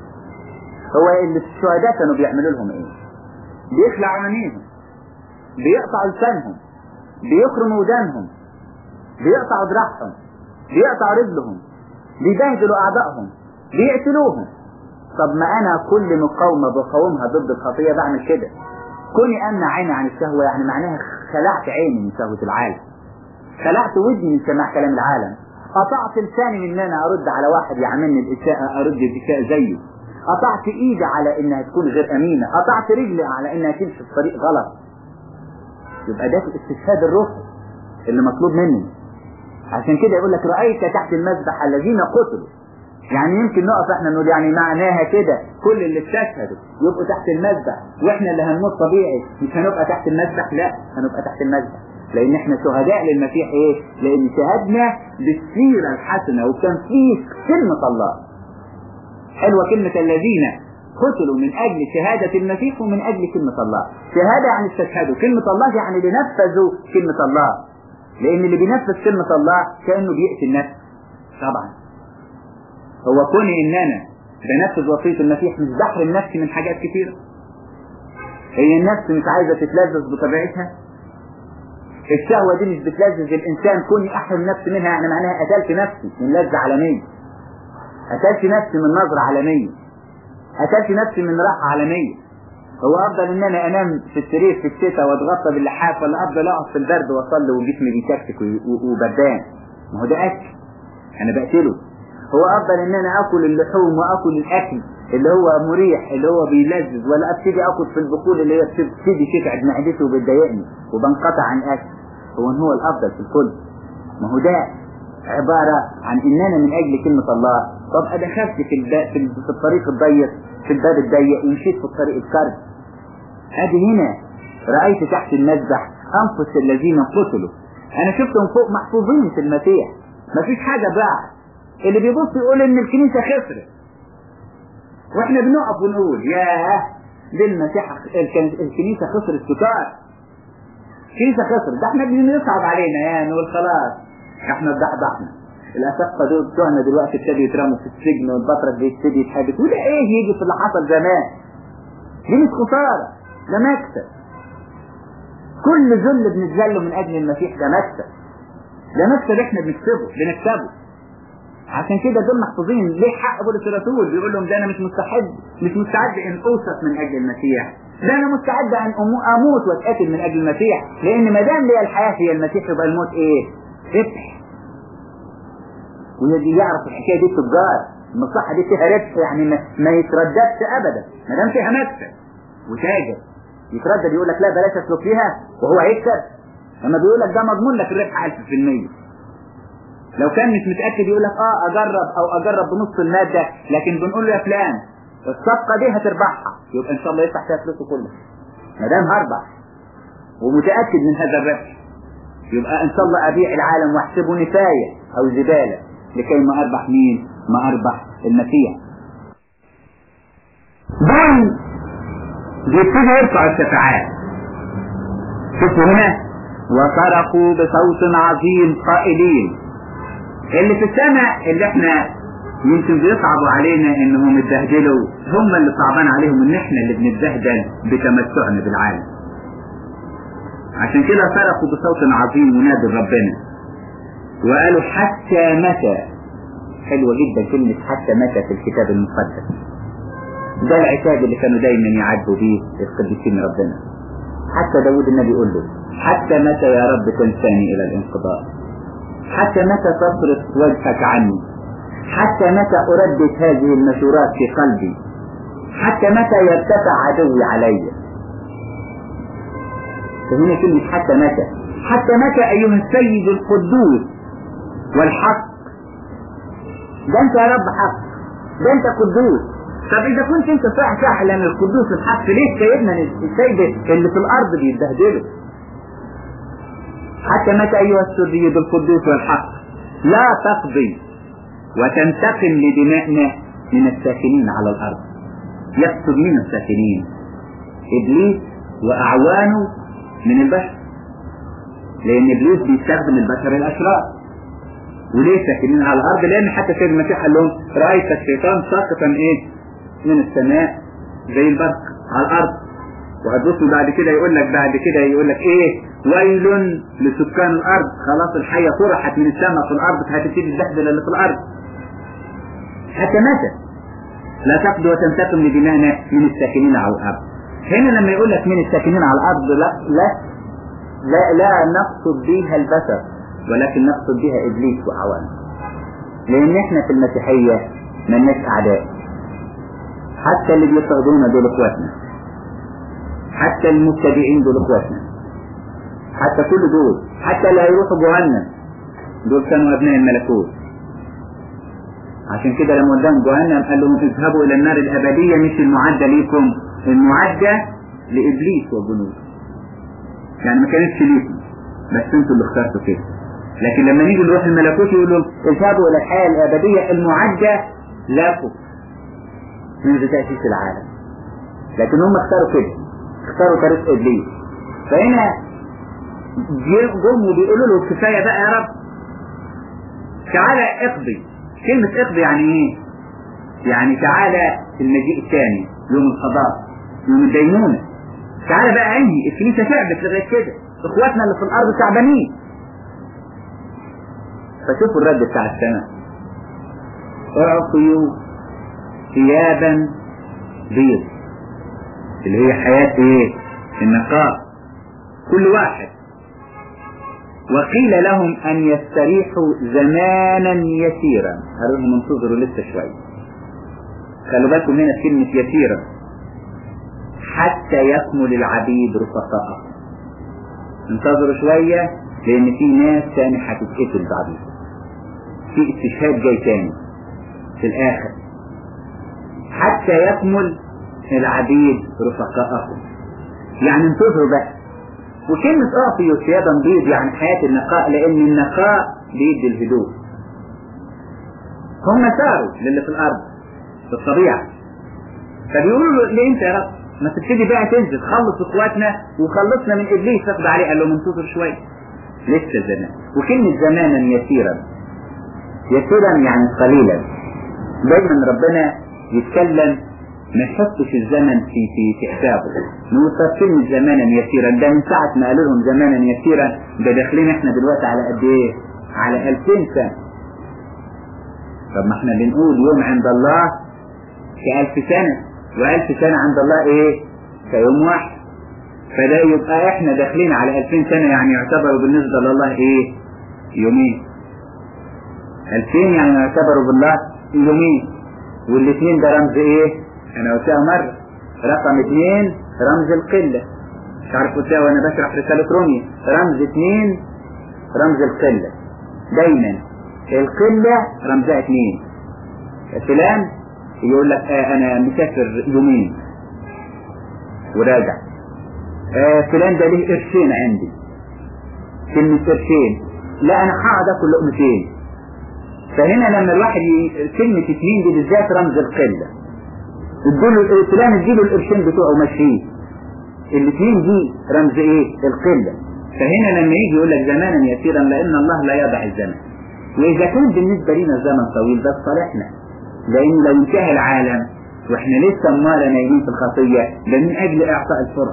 هو اللي الشهداء كانوا بيعملوا لهم ايه بيخلعوا عينيهم بيقطعوا لسانهم بيخرموا ودانهم بيقطعوا دراعهم بيقطعوا رجلهم بيبهدلوا اعدائهم بيقتلوهم طب ما انا كل مقاومه بقاومها ضد الخطيه بعمل كده كوني امنع عيني عن الشهوه يعني معناها خلعت عيني من شهوه العالم خلعت ودني من سماع كلام العالم قطعت لساني من ان انا ارد على واحد يعملني الاساءة ارد الاساءة زيه قطعت ايدي على انها تكون غير امينة قطعت رجلي على انها تمشي في طريق غلط يبقى ده الاستشهاد الروحي اللي مطلوب مني عشان كده يقول لك رأيت تحت المذبح الذين قتلوا يعني يمكن نقف احنا نقول يعني معناها كده كل اللي استشهدوا يبقوا تحت المذبح واحنا اللي هنموت طبيعي مش هنبقى تحت المذبح لا هنبقى تحت المذبح لان احنا شهداء للمسيح ايه لان شهدنا بالسيرة الحسنة وتنفيذ كلمة الله حلوة كلمة الذين قتلوا من اجل شهادة المسيح ومن اجل كلمة الله شهادة يعني استشهدوا كلمة الله يعني اللي نفذوا كلمة الله لان اللي بينفذ كلمة الله كأنه بيقتل نفسه طبعا هو كوني ان انا بنفذ وصية المسيح مش بحرم نفسي من حاجات كتيرة هي النفس مش عايزة تتلذذ بطبيعتها الشهوة دي مش بتلذذ الإنسان كوني أحرم نفسي منها يعني معناها قتلت نفسي من لذة عالمية قتلت نفسي من نظرة عالمية قتلت نفسي من راحة عالمية هو أفضل إن أنا أنام في السرير في الشتاء وأتغطى باللحاف ولا أفضل أقعد في البرد وأصلي وجسمي بيتكتك وبردان ما هو ده أكل أنا بقتله هو أفضل إن أنا آكل اللحوم وآكل الأكل اللي هو مريح اللي هو بيلذذ ولا ابتدي اكل في البقول اللي هي بتبتدي تتعب معدتي وبتضايقني وبنقطع عن اكل هو ان هو الافضل في الكل ما هو ده عبارة عن اننا من اجل كلمة الله طب انا دخلت في, الب... في, ال... في الطريق الضيق في الباب الضيق ومشيت في الطريق الكرب ادي هنا رأيت تحت المذبح انفس الذين قتلوا انا شفتهم فوق محفوظين في المسيح مفيش حاجة بعد اللي بيبص يقول ان الكنيسة خسرت واحنا بنقف ونقول ياه دي المسيح الكنيسة خسرت كتار الكنيسة خسرت ده احنا بنصعب علينا يا نقول خلاص احنا اتضحضحنا الأسقة دول بتوعنا دلوقتي ابتدوا يترموا في السجن والبطرك بيبتدي يتحبس وده ايه يجي في اللي حصل زمان دي مش خسارة ده مكسب كل ذل بنتذله من أجل المسيح ده مكسب ده مكسب احنا بنكسبه بنكسبه عشان كده دول محفوظين ليه حق بولس الرسول بيقول لهم ده انا مش مستعد مش مستعد ان اوصف من اجل المسيح ده انا مستعد ان اموت واتقتل من اجل المسيح لان ما دام لي الحياه هي المسيح يبقى الموت ايه؟ ربح ويجي يعرف الحكايه دي التجار المصلحه دي فيها ربح يعني ما, ما يترددش ابدا ما دام فيها مكسب وتاجر يتردد يقول لك لا بلاش اسلك فيها وهو هيكسب لما بيقول لك ده مضمون لك الربح 1000% لو كان مش متأكد يقول لك اه اجرب او اجرب بنص المادة لكن بنقول له يا فلان الصفقة دي هتربحها يبقى ان شاء الله يفتح فيها فلوسه كلها ما دام هربح ومتأكد من هذا الربح يبقى ان شاء الله ابيع العالم واحسبه نفاية او زبالة لكي ما اربح مين ما اربح المسيح دول بيبتدوا يرفعوا الشفاعات شوفوا هنا وصرخوا بصوت عظيم قائلين اللي في السماء اللي احنا يمكن بيصعبوا علينا انهم اتبهدلوا هم اللي صعبان عليهم ان احنا اللي بنتبهدل بتمتعنا بالعالم عشان كده صرخوا بصوت عظيم ونادوا ربنا وقالوا حتى متى حلوة جدا كلمة حتى متى في الكتاب المقدس ده العتاب اللي كانوا دايما يعدوا بيه القديسين ربنا حتى داود النبي يقول له حتى متى يا رب تنساني الى الانقضاء حتى متى تصرف وجهك عني حتى متى اردد هذه المشورات في قلبي حتى متى يرتفع عدوي علي فهنا كلمة حتى متى حتى متى ايها السيد القدوس والحق ده انت يا رب حق ده انت قدوس طب اذا كنت انت صح فعلا القدوس الحق ليه سيدنا السيد اللي في الارض بيتبهدلوا حتى متى ايها السري بالقدوس والحق لا تقضي وتنتقم لدمائنا من الساكنين على الارض يقصد من الساكنين ابليس واعوانه من البشر لان ابليس بيستخدم البشر الاشرار وليه ساكنين على الارض لان حتى سيد المسيح قال لهم رايت الشيطان ساقطا ايه من السماء زي البرق على الارض وهتبصوا بعد كده يقول لك بعد كده يقول لك ايه ويل لسكان الارض خلاص الحية طرحت من السماء في الارض فهتبتدي البهدل اللي في الارض حتى متى لا تقضي وتنتقم لدمائنا من الساكنين على الارض هنا لما يقول لك من الساكنين على الارض لا لا لا, لا نقصد بها البشر ولكن نقصد بها ابليس واعوانه لان احنا في المسيحية ملناش اعداء حتى اللي بيطردونا دول اخواتنا حتى المبتدعين دول اخواتنا حتى كل دول حتى اللي هيروحوا جهنم دول كانوا ابناء الملكوت عشان كده لما قدام جهنم قال لهم اذهبوا الى النار الابديه مش المعده ليكم المعده لابليس وجنوده يعني ما كانتش ليكم بس انتوا اللي اخترتوا كده لكن لما نيجي نروح الملكوت يقول لهم اذهبوا الى الحياه الابديه المعده لكم منذ تاسيس العالم لكن هم اختاروا كده اختاروا طريق ابليس فهنا جم وبيقولوا له كفايه بقى يا رب تعالى اقضي كلمة اقضي يعني ايه؟ يعني تعالى في المجيء الثاني يوم القضاء يوم الدينونة تعالى بقى عندي الكنيسة تعبت لغاية كده اخواتنا اللي في الارض تعبانين فشوفوا الرد بتاع السماء اعطيوا ثيابا بيض اللي هي حياة ايه النقاء كل واحد وقيل لهم ان يستريحوا زمانا يسيرا قالوا لهم انتظروا لسه شوية خلوا بالكم هنا كلمة يسيرا حتى يكمل العبيد رفقاءهم انتظروا شوية لان في ناس تاني هتتقتل بعدين في استشهاد جاي تاني في الاخر حتى يكمل العبيد رفقاءهم يعني انتظروا بقى وكلمة اعطيوا ثيابا بيض يعني حياة النقاء لان النقاء بيدي الهدوء هم ساروا للي في الارض في الطبيعة فبيقولوا له ليه انت يا رب ما تبتدي بقى تنزل خلص اخواتنا وخلصنا من ابليس تاخد عليه قال لهم انتظر شوية لسه زمان وكلمة زمانا يسيرا يسيرا يعني قليلا دايما ربنا يتكلم ما يحطش الزمن في في في حسابه نوصل كلمة زمانا يسيرا ده من ساعة ما قالوا لهم زمانا يسيرا ده داخلين احنا دلوقتي على قد ايه؟ على 2000 سنة طب ما احنا بنقول يوم عند الله كألف سنة وألف سنة عند الله ايه؟ كيوم واحد فده يبقى احنا داخلين على 2000 سنة يعني يعتبروا بالنسبة لله ايه؟ يومين 2000 يعني يعتبروا بالله يومين والاثنين ده رمز ايه؟ انا قلتها مرة رقم اثنين رمز القلة مش عارف قلتها وانا بشرح رسالة رومية رمز اثنين رمز القلة دايما القلة رمزها اثنين فلان يقول لك آه انا مسافر يومين وراجع آه فلان ده ليه قرشين عندي كلمة قرشين لا انا هقعد اكل لقمتين فهنا لما الواحد ي... كلمة اثنين دي بالذات رمز القلة ادوله فلان اديله القرشين بتوعه مشيه الاثنين دي رمز ايه القلة فهنا لما يجي يقول لك زمانا يسيرا لان الله لا يضع الزمن واذا كان بالنسبة لنا الزمن طويل ده صالحنا لان لو انتهى العالم واحنا لسه امال نايمين في الخطية ده من اجل اعطاء الفرص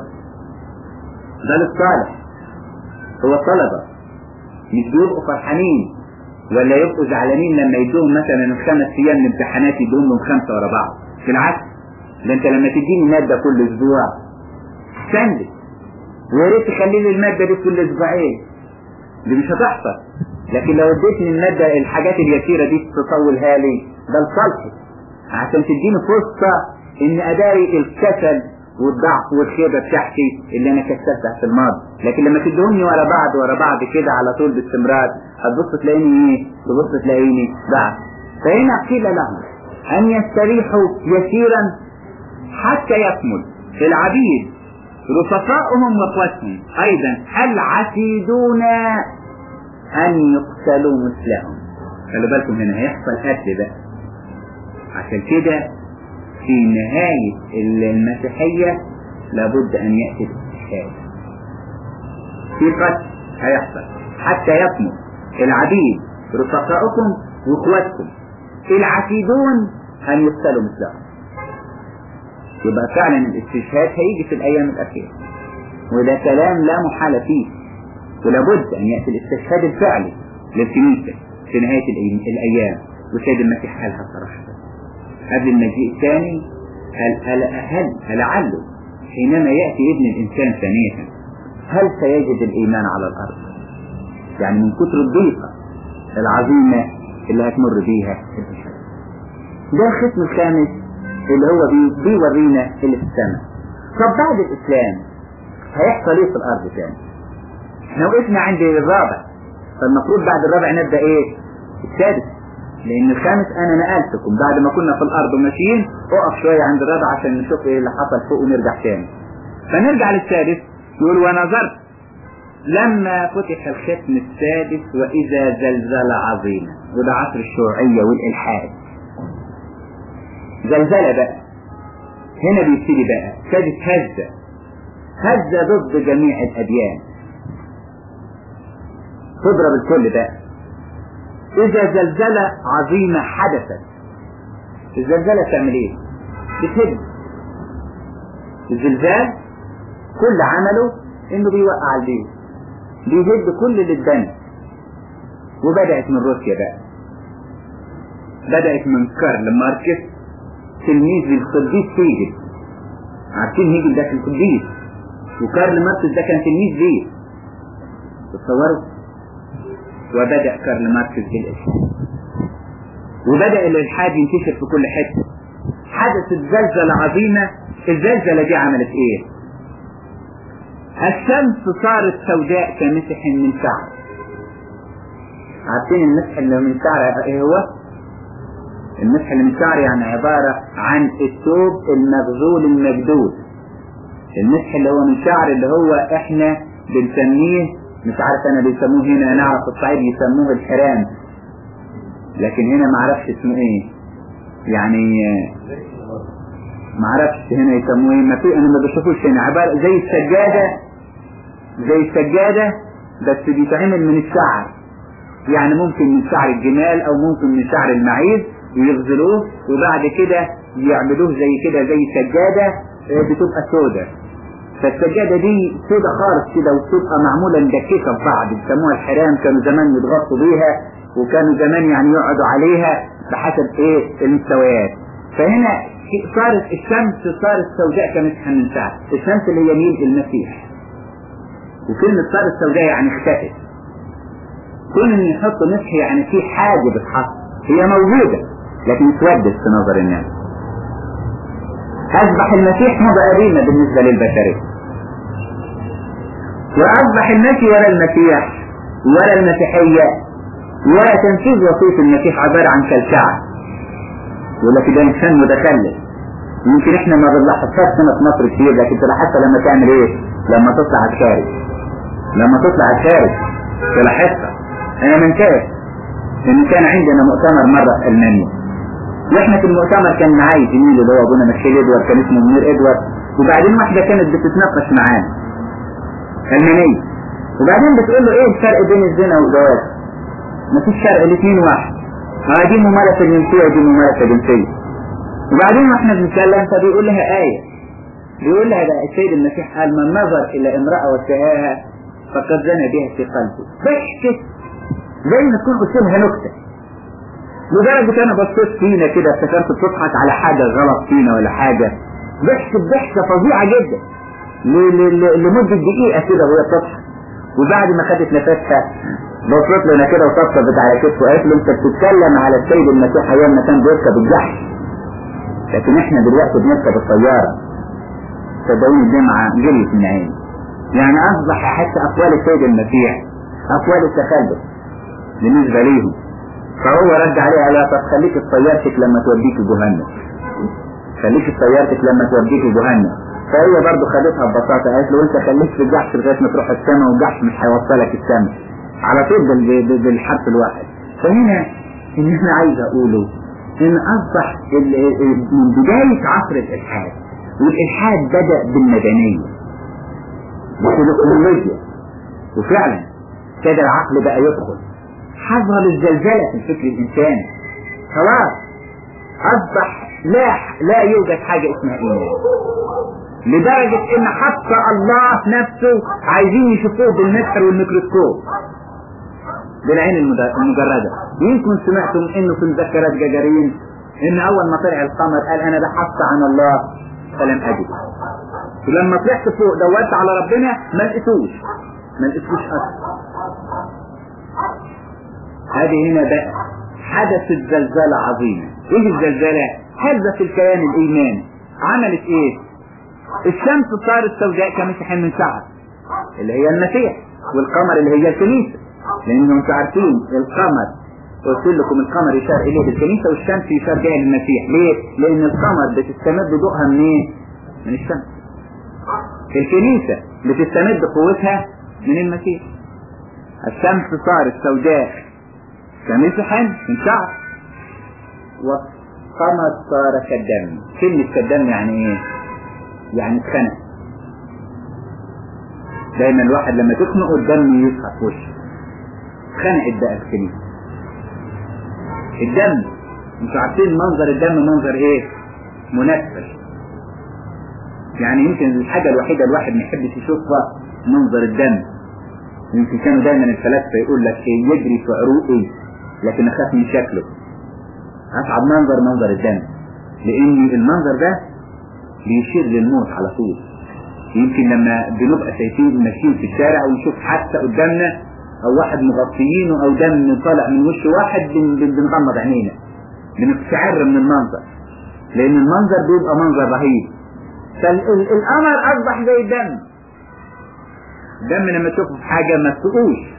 ده للصالح هو الطلبة مش بيبقوا فرحانين ولا يبقوا زعلانين لما يدوهم مثلا الخمس ايام من امتحانات يدوهم لهم خمسة ورا بعض بالعكس ده انت لما تديني مادة كل اسبوع احسن لي ويا ريت تخلي لي المادة دي كل اسبوعين دي مش هتحصل لكن لو اديتني المادة الحاجات اليسيرة دي تطولها لي ده لصالحي عشان تديني فرصة ان اداري الكسل والضعف والخيبة بتاعتي اللي انا كسلتها في الماضي لكن لما تدهمني ورا بعض ورا بعض كده على طول باستمرار هتبص تلاقيني ايه تبص تلاقيني ضعف فهنا قيل لهم ان يستريحوا يسيرا حتى يكمل العبيد رفقاؤهم واخواتهم ايضا العتيدون ان يقتلوا مثلهم خلي بالكم هنا هيحصل قتل بقى عشان كده في نهاية المسيحية لابد أن يأتي الاستشهاد في قتل هيحصل حتى يكمل العبيد رفقاؤكم واخواتكم العتيدون أن يقتلوا مثلهم يبقى فعلا الاستشهاد هيجي في الأيام الأخيرة وده كلام لا محالة فيه ولابد أن يأتي الاستشهاد الفعلي للكنيسة في نهاية الأيام وسيد المسيح قالها صراحة قبل المجيء الثاني هل هل هل لعله حينما يأتي ابن الإنسان ثانية هل سيجد الإيمان على الأرض يعني من كتر الضيقة العظيمة اللي هتمر بيها البشر ده الختم الخامس اللي هو بي بيورينا اللي في السماء طب بعد الإسلام هيحصل ايه في الأرض تاني احنا وقفنا عند الرابع فالمفروض بعد الرابع نبدأ ايه السادس لان الخامس انا نقلتكم بعد ما كنا في الارض وماشيين اقف شوية عند الرابع عشان نشوف ايه اللي حصل فوق ونرجع تاني فنرجع للسادس يقول ونظرت لما فتح الختم السادس واذا زلزلة عظيمة وده عصر الشيوعية والالحاد زلزلة بقى هنا بيبتدي بقى سادس هزة هزة ضد جميع الاديان تضرب الكل بقى إذا زلزلة عظيمة حدثت الزلزلة تعمل إيه؟ بتهد الزلزال كل عمله إنه بيوقع البيت بيهد كل اللي اتبنى وبدأت من روسيا بقى بدأت من كارل ماركس تلميذ للقديس هيجل عارفين هيجل ده كان قديس وكارل ماركس ده كان تلميذ ليه تصوروا وبدأ كارل ماركس بالإلحاد وبدأ الإلحاد ينتشر في كل حتة حدثت زلزلة عظيمة الزلزلة دي عملت إيه؟ الشمس صارت سوداء كمسح من شعر عارفين المسح اللي من شعر إيه هو؟ المسح اللي من شعر يعني عبارة عن الثوب المغزول المجدود المسح اللي هو من شعر اللي هو احنا بنسميه مش عارف انا بيسموه هنا نعرف الصعيد يسموه الحرام لكن هنا ما اعرفش اسمه ايه يعني ما اعرفش هنا يسموه ايه ما في انا ما بشوفوش هنا عبارة زي السجادة زي السجادة بس بيتعمل من الشعر يعني ممكن من شعر الجمال او ممكن من شعر المعيز ويغزلوه وبعد كده يعملوه زي كده زي سجادة بتبقى سودة فالسجادة دي سودة خالص كده وبتبقى معمولة مدككة في بعض بيسموها الحرام كانوا زمان يتغطوا بيها وكانوا زمان يعني يقعدوا عليها بحسب ايه المستويات فهنا صارت الشمس صارت سوداء كمسحا من شعر الشمس اللي هي ميل المسيح وكلمة صارت سوداء يعني اختفت كون ان يحطوا مسح يعني في حاجة بتحط هي موجودة لكن اسودت في نظر الناس أصبح المسيح مضى قديمة بالنسبة للبشرية وأصبح المسيح ولا المسيح ولا المسيحية ولا تنفيذ وصية المسيح عبارة عن كالشعب يقول لك ده إنسان متخلف يمكن احنا ما بنلاحظهاش هنا في مصر كتير لكن تلاحظها لما تعمل ايه؟ لما تطلع الخارج لما تطلع الخارج تلاحظها انا منتهي ان كان عندنا مؤتمر مرة في المانيا واحنا في المؤتمر كان معايا زميلي اللي هو ابونا مشيل ادوارد كان اسمه منير ادوارد وبعدين واحده كانت بتتناقش معانا المانيه وبعدين بتقول له ايه الفرق بين الزنا والجواز مفيش فرق الاثنين واحد اه دي ممارسه جنسيه ودي ممارسه جنسيه وبعدين واحنا بنتكلم فبيقول لها ايه بيقول لها ده السيد المسيح قال من نظر الى امراه وشهاها فقد زنى بها في قلبه ضحكت زي ما تكون قلت لها نكته لدرجة أنا بصيت فينا كده افتكرت بتضحك على حاجة غلط فينا ولا حاجة ضحكت ضحكة فظيعة جدا ل- ل- ل- لمدة دقيقة كده وهي بتضحك وبعد ما خدت نفسها بصيت لنا كده وطبطبت على كتفه وقالت له أنت بتتكلم على السيد المسيح أيام ما كان بيركب الجحش لكن إحنا دلوقتي بنركب الطيارة صدقوني الدمعة جريت من عيني يعني أصبح حتى أقوال السيد المسيح أقوال التخلف بالنسبة ليهم فهو رد عليها قال لها طب خليك في طيارتك لما توديك جهنم خليك في طيارتك لما توديك جهنم فهي برضه خدتها ببساطة قالت له انت خليك في الجحش لغاية ما تروح السماء والجحش مش هيوصلك السماء على طول بال- بال- بالحرف الواحد فهنا ان انا عايز اقوله ان اصبح ال- ال- من بداية عصر الالحاد والالحاد بدأ بالمدنية بالتكنولوجيا وفعلا كده العقل بقى يدخل حظر الزلزلة في الفكر الإنساني خلاص أصبح لا لا يوجد حاجة اسمها إيمان لدرجة إن حتى الله نفسه عايزين يشوفوه بالمسحر والميكروسكوب بالعين المد- المجردة يمكن سمعتم إنه في مذكرات جاجارين إن أول ما طلع القمر قال أنا بحثت عن الله فلم أجد ولما طلعت فوق دورت على ربنا ما لقيتوش ما لقيتوش أصلا هذه هنا بقى حدثت زلزالة عظيمة ايه الزلزالة هزت الكيان الايماني عملت ايه الشمس صارت سوداء كمسح من شعر اللي هي المسيح والقمر اللي هي الكنيسة لان انتم عارفين القمر قلت لكم القمر يشار اليه بالكنيسة والشمس يشار بها للمسيح ليه لان القمر بتستمد ضوءها منين من الشمس الكنيسة بتستمد قوتها من المسيح الشمس صارت سوداء كمسحا من شعر والقمر صار كالدم كلمة كالدم يعني ايه يعني اتخنق دايما الواحد لما تخنقه الدم يسحب في وشه اتخنقت بقى الكنيسة الدم انتوا عارفين منظر الدم منظر ايه منفر يعني يمكن الحاجة الوحيدة الواحد ما يحبش يشوفها منظر الدم يمكن كانوا دايما الفلاسفة يقول لك ايه يجري في عروقي لكن اخاف من شكله اصعب منظر منظر الدم لان المنظر ده بيشير للموت على طول يمكن لما بنبقى شايفين ماشيين في الشارع ونشوف حادثة قدامنا او واحد مغطيينه او دم طالع من وش واحد بن- بن- بنغمض عينينا بنستعر من المنظر لان المنظر بيبقى منظر رهيب فالقمر اصبح زي الدم الدم لما تشوفه في حاجة ما تسقوش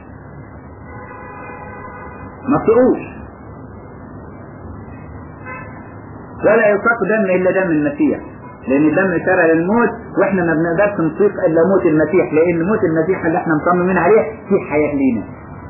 ما تسقوش ولا يطاق دم الا دم المسيح لان الدم اشاره للموت واحنا ما بنقدرش نطيق الا موت المسيح لان موت المسيح اللي احنا مصممين عليه في حياه لينا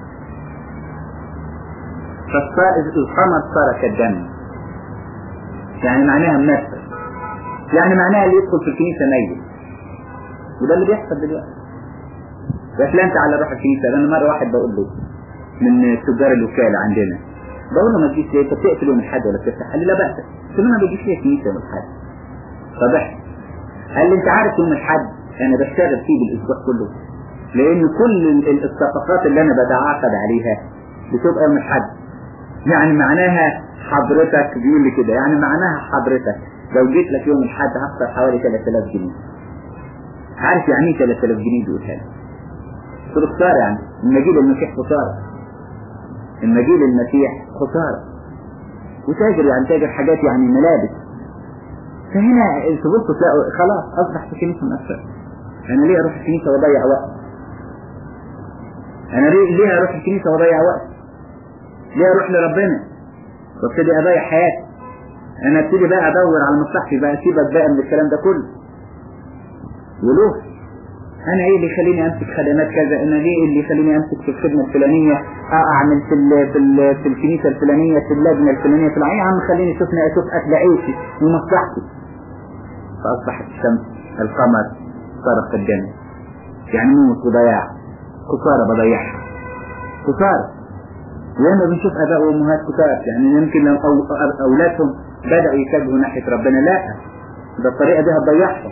فالقمر صار كالدم يعني معناها منفس يعني معناها اللي يدخل في الكنيسه ميت وده اللي بيحصل دلوقتي بس لا انت على روح الكنيسه لان مره واحد بقول له من تجار الوكاله عندنا بقول له ما تجيش ليه انت بتقفل يوم الاحد ولا بتفتح قال لي لا بأس قلت له انا ما بجيش ليه كنيسه يوم الاحد فضحك قال لي انت عارف يوم الاحد انا بشتغل فيه بالاسبوع كله لان كل ال- ال- الصفقات اللي انا بتعاقد عليها بتبقى يوم الاحد يعني معناها حضرتك بيقول لي كده يعني معناها حضرتك لو جيت لك يوم الاحد هخسر حوالي 3000 جنيه عارف يعني ايه 3000 جنيه بيقولها لي قلت له خساره يعني المجيء المسيح خساره المجيء المسيح خساره وتاجر يعني تاجر حاجات يعني ملابس فهنا تبصوا تلاقوا خلاص اصبح في كنيسه مؤثره انا ليه اروح الكنيسه واضيع وقت انا ليه ليه اروح الكنيسه واضيع وقت ليه اروح لربنا وابتدي اضيع حياتي انا ابتدي بقى ادور على مصلحتي بقى سيبك بقى من الكلام ده كله ولوح انا ايه اللي يخليني امسك خدمات كذا انا ليه اللي يخليني امسك في الخدمه الفلانيه اعمل في ال في, ال في الكنيسه الفلانيه في اللجنه الفلانيه في العين يا عم خليني اشوفني اشوف اكل عيشي ومصلحتي فاصبحت الشمس القمر صرف الجنه يعني موت وضياع خساره بضيعها خساره لما بنشوف اباء وامهات كتار يعني يمكن لو اولادهم بداوا يتجهوا ناحيه ربنا لا ده الطريقه دي هتضيعهم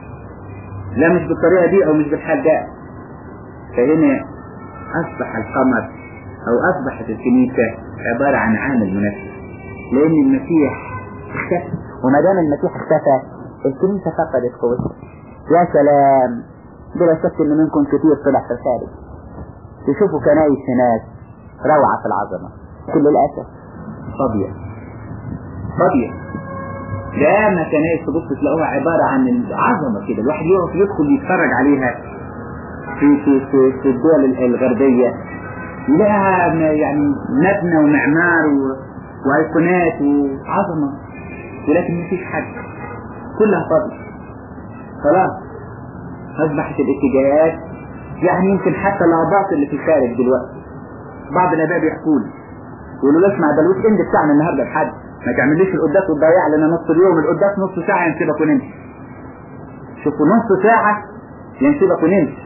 لا مش بالطريقة دي او مش بالحال ده فهنا اصبح القمر او اصبحت الكنيسة عبارة عن عامل منفس لان المسيح اختفى وما دام المسيح اختفى الكنيسة فقدت قوتها يا سلام بلا شك ان منكم كتير طلع في الخارج تشوفوا كنايس هناك روعة في العظمة كل الاسف فاضية فاضية لا ما كنايس تبص تلاقوها عبارة عن العظمة كده الواحد يقف يدخل يتفرج عليها في في في, في الدول الغربية يلاقيها يعني مبنى ومعمار وايقونات وعظمة ولكن مفيش حد كلها فاضية خلاص أصبحت الاتجاهات يعني يمكن حتى الأعباط اللي في الخارج دلوقتي بعض الآباء بيحكوا لي يقولوا لي اسمع ده الويك اند بتاعنا النهارده الحد ما تعمليش القداس وتضيع لنا نص اليوم القداس نص ساعة ينسيبك ونمشي شوفوا نص ساعة ينسيبك ونمشي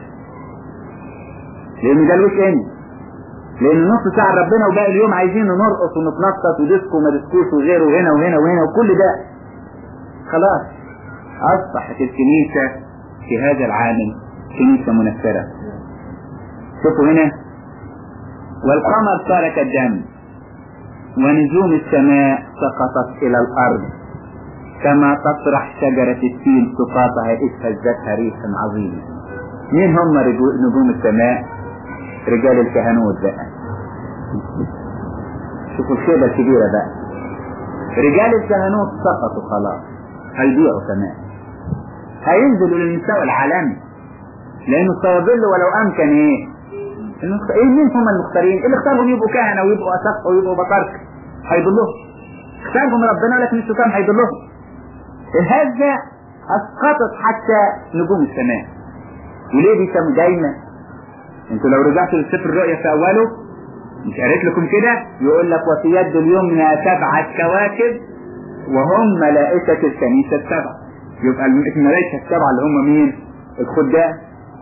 لأن ده الويك اند لأن نص ساعة ربنا وباقي اليوم عايزين نرقص ونتنطط وديسكو ومدسكوس وغيره وهنا وهنا وهنا وكل ده خلاص أصبحت الكنيسة في هذا العامل كنيسة منفرة شوفوا هنا والقمر صار كالدم ونجوم السماء سقطت إلى الأرض كما تطرح شجرة التين سقاطها إذ هزتها ريح عظيم مين هم نجوم السماء رجال الكهنوت بقى شوفوا الخيبة الكبيرة بقى رجال الكهنوت سقطوا خلاص هيضيعوا كمان هينزلوا للمستوى العالمي لأنه سيظل ولو أمكن إيه ايه مين هم المختارين اللي اختارهم يبقوا كهنة ويبقوا أسقف ويبقوا بطارك هيضلهم اختارهم ربنا لكن الشيطان هيضلهم الهزة اسقطت حتى نجوم السماء وليه بيسموا دايما انتوا لو رجعتوا للسفر الرؤيا في اوله مش قريت لكم كده يقول لك وفي يد اليمنى سبعة كواكب وهم ملائكة الكنيسة السبعة يبقى الملائكة السبعة اللي هم مين الخدام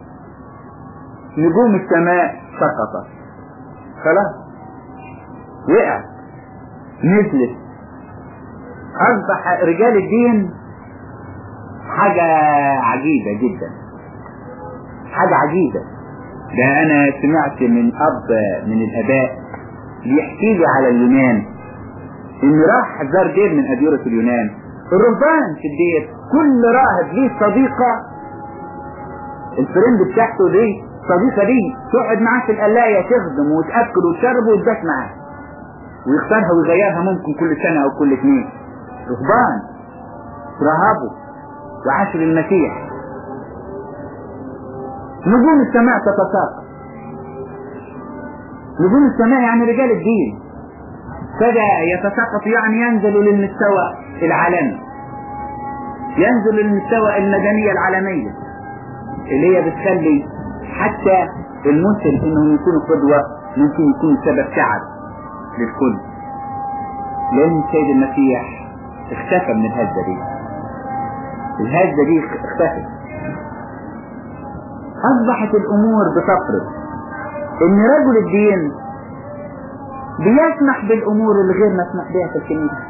نجوم السماء سقطت خلاص وقعت نزلت أصبح رجال الدين حاجة عجيبة جدا حاجة عجيبة ده أنا سمعت من أب من الآباء بيحكي لي على اليونان إن راح زار دير من أديرة اليونان الرهبان في الدير كل راهب ليه صديقة الفريند بتاعته دي صديقة دي تقعد معاه في القلاية تخدم وتأكل وتشرب وتبات معاه ويختارها ويغيرها ممكن كل سنة أو كل اثنين رهبان رهبوا وعاشوا للمسيح نجوم السماء تتساقط نجوم السماء يعني رجال الدين فده يتساقط يعني ينزل للمستوى العالمي ينزل للمستوى المدنية العالمية اللي هي بتخلي حتى المسلم انهم يكونوا قدوة ممكن يكون سبب تعب للكل لان السيد المسيح اختفى من الهزة دي الهزة دي اختفت اصبحت الامور بتفرض ان رجل الدين بيسمح بالامور اللي غير مسموح بها في الكنيسة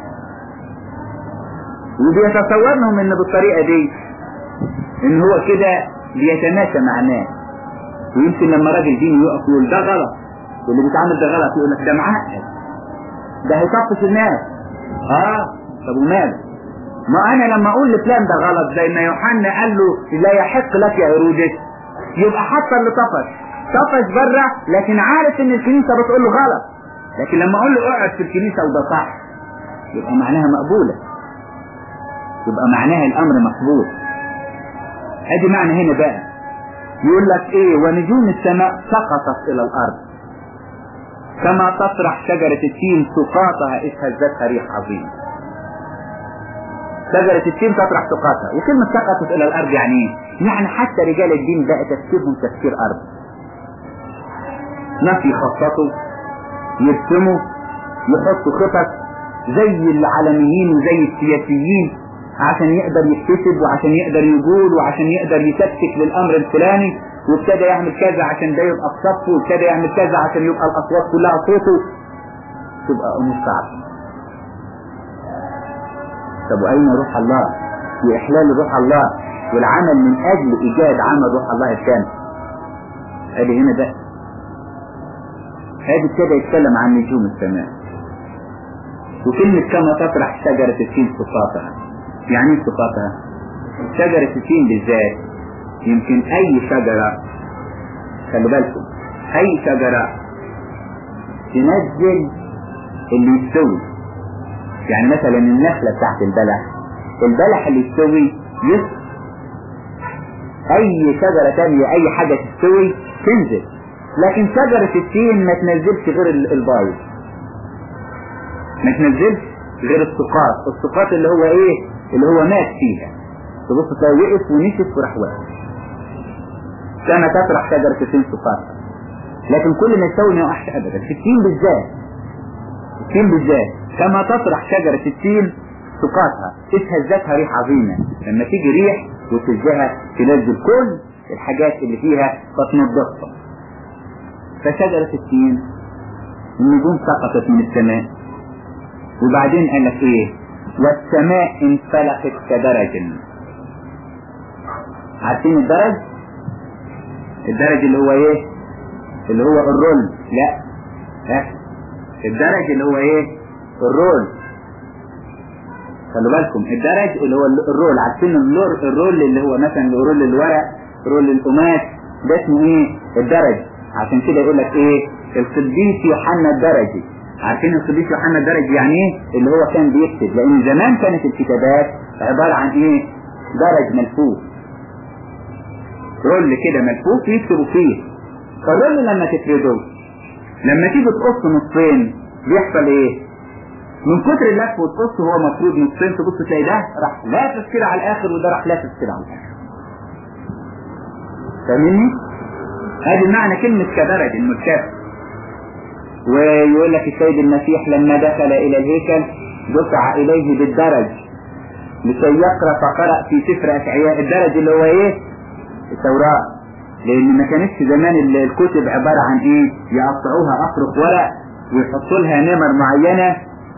وبيتصور لهم ان بالطريقة دي ان هو كده بيتماشى مع الناس ويمكن لما راجل ديني يقف يقول ده غلط واللي بيتعامل ده غلط يقول لك ده معقد ده هيطفش الناس اه طب وماله ما انا لما اقول لفلان ده غلط زي ما يوحنا قال له لا يحق لك يا هيرودس يبقى حتى اللي طفش طفش بره لكن عارف ان الكنيسه بتقول له غلط لكن لما اقول له اقعد في الكنيسه وده صح يبقى معناها مقبوله يبقى معناها الامر مقبول ادي معنى هنا بقى يقول لك ايه ونجوم السماء سقطت الى الارض كما تطرح شجرة التين سقاطها إذ هزتها ريح عظيم شجرة التين تطرح سقاطها وكلمة سقطت إلى الأرض يعني إيه؟ يعني حتى رجال الدين بقى تفكيرهم تفكير أرض ناس يخططوا يرسموا يحطوا خطط زي العالميين وزي السياسيين عشان يقدر يكتسب وعشان يقدر يقول وعشان يقدر يتكتك للأمر الفلاني وابتدى يعمل كذا عشان ده يبقى في صفه وابتدى يعمل كذا عشان يبقى الأصوات كلها صوته تبقى أمور صعبة طب وأين روح الله وإحلال روح الله والعمل من أجل إيجاد عمل روح الله الكامل ادي هنا ده ادي ابتدى يتكلم عن نجوم السماء وكلمة كما تطرح شجرة التين صفاتها يعني ايه صفاتها شجرة التين بالذات يمكن اي شجرة خلي بالكم اي شجرة تنزل اللي يستوي يعني مثلا النخلة بتاعت البلح البلح اللي يستوي يسقط اي شجرة تانية اي حاجة تستوي تنزل لكن شجرة التين ما تنزلش غير البايظ ما تنزلش غير السقاط السقاط اللي هو ايه اللي هو مات فيها تبص تلاقي وقف ونشف وراح واقف كما تطرح شجرة التين سقاطها لكن كل ما يستوي ما يقعش ابدا في التين بالذات التين بالذات كما تطرح شجرة التين سقاطها تهزتها ريح عظيمة لما تيجي ريح وتهزها تنزل كل الحاجات اللي فيها فتنضفها فشجرة التين النجوم سقطت من السماء وبعدين قال لك ايه والسماء انفلقت كدرج عارفين الدرج الدرج اللي هو ايه اللي هو الرول لا ها الدرج اللي هو ايه الرول خلوا بالكم الدرج اللي هو الرول عارفين اللور الرول اللي هو مثلا الرول الورق رول القماش ده اسمه ايه الدرج عشان كده يقول لك ايه القديس يوحنا الدرجي عارفين القديس يوحنا الدرجي يعني ايه اللي هو كان بيكتب لان زمان كانت الكتابات عبارة عن ايه درج ملفوف رول كده ملفوف يكتبوا فيه فالرول لما تفرده لما تيجي تقص نصين بيحصل ايه من كتر اللف والقص هو مفروض نصين تبص تلاقي ده راح لافف كده على الاخر وده راح لافف كده على الاخر فاهمني؟ هذه معنى كلمة كدرج المركب ويقول لك السيد المسيح لما دخل إلى الهيكل دفع إليه بالدرج لكي يقرأ فقرأ في سفر أشعياء الدرج اللي هو إيه؟ التوراة لأن ما كانتش زمان الكتب عبارة عن إيه؟ يقطعوها أفرق ورق ويحطوا لها نمر معينة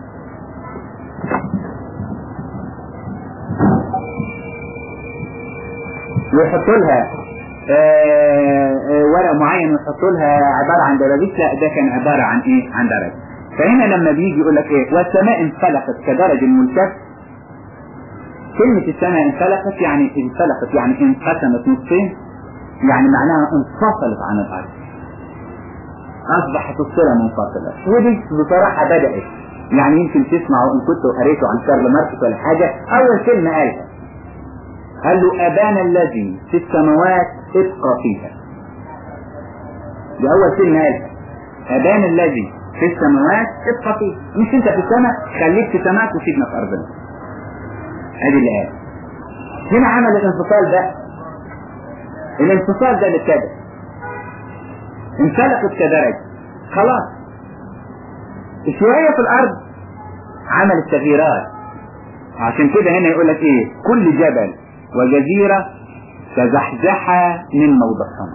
ويحطوا لها آآ آآ ورق معين ويحطوا لها عبارة عن درجات لا ده كان عبارة عن ايه عن درج فهنا لما بيجي يقول لك ايه والسماء انفلقت كدرج الملتف كلمة السماء انفلقت يعني انفلقت يعني انقسمت نصين يعني معناها انفصلت عن الارض اصبحت الصلة منفصلة ودي بصراحة بدأت يعني يمكن تسمعوا ان كنتوا قريتوا عن كارل ماركس ولا حاجة اول كلمة قالها قال له أبانا الذي في السماوات ابقى فيها دي أول كلمة قالها أبانا الذي في السماوات ابقى فيها مش أنت في السماء خليك في سماك وسيبنا في أرضنا هذه اللي قال هنا عمل الانفصال ده الانفصال ده اللي ابتدى انفلقت كدرج خلاص شوية في الأرض عمل التغييرات عشان كده هنا يقول لك ايه كل جبل وجزيرة تزحزح من موضعهم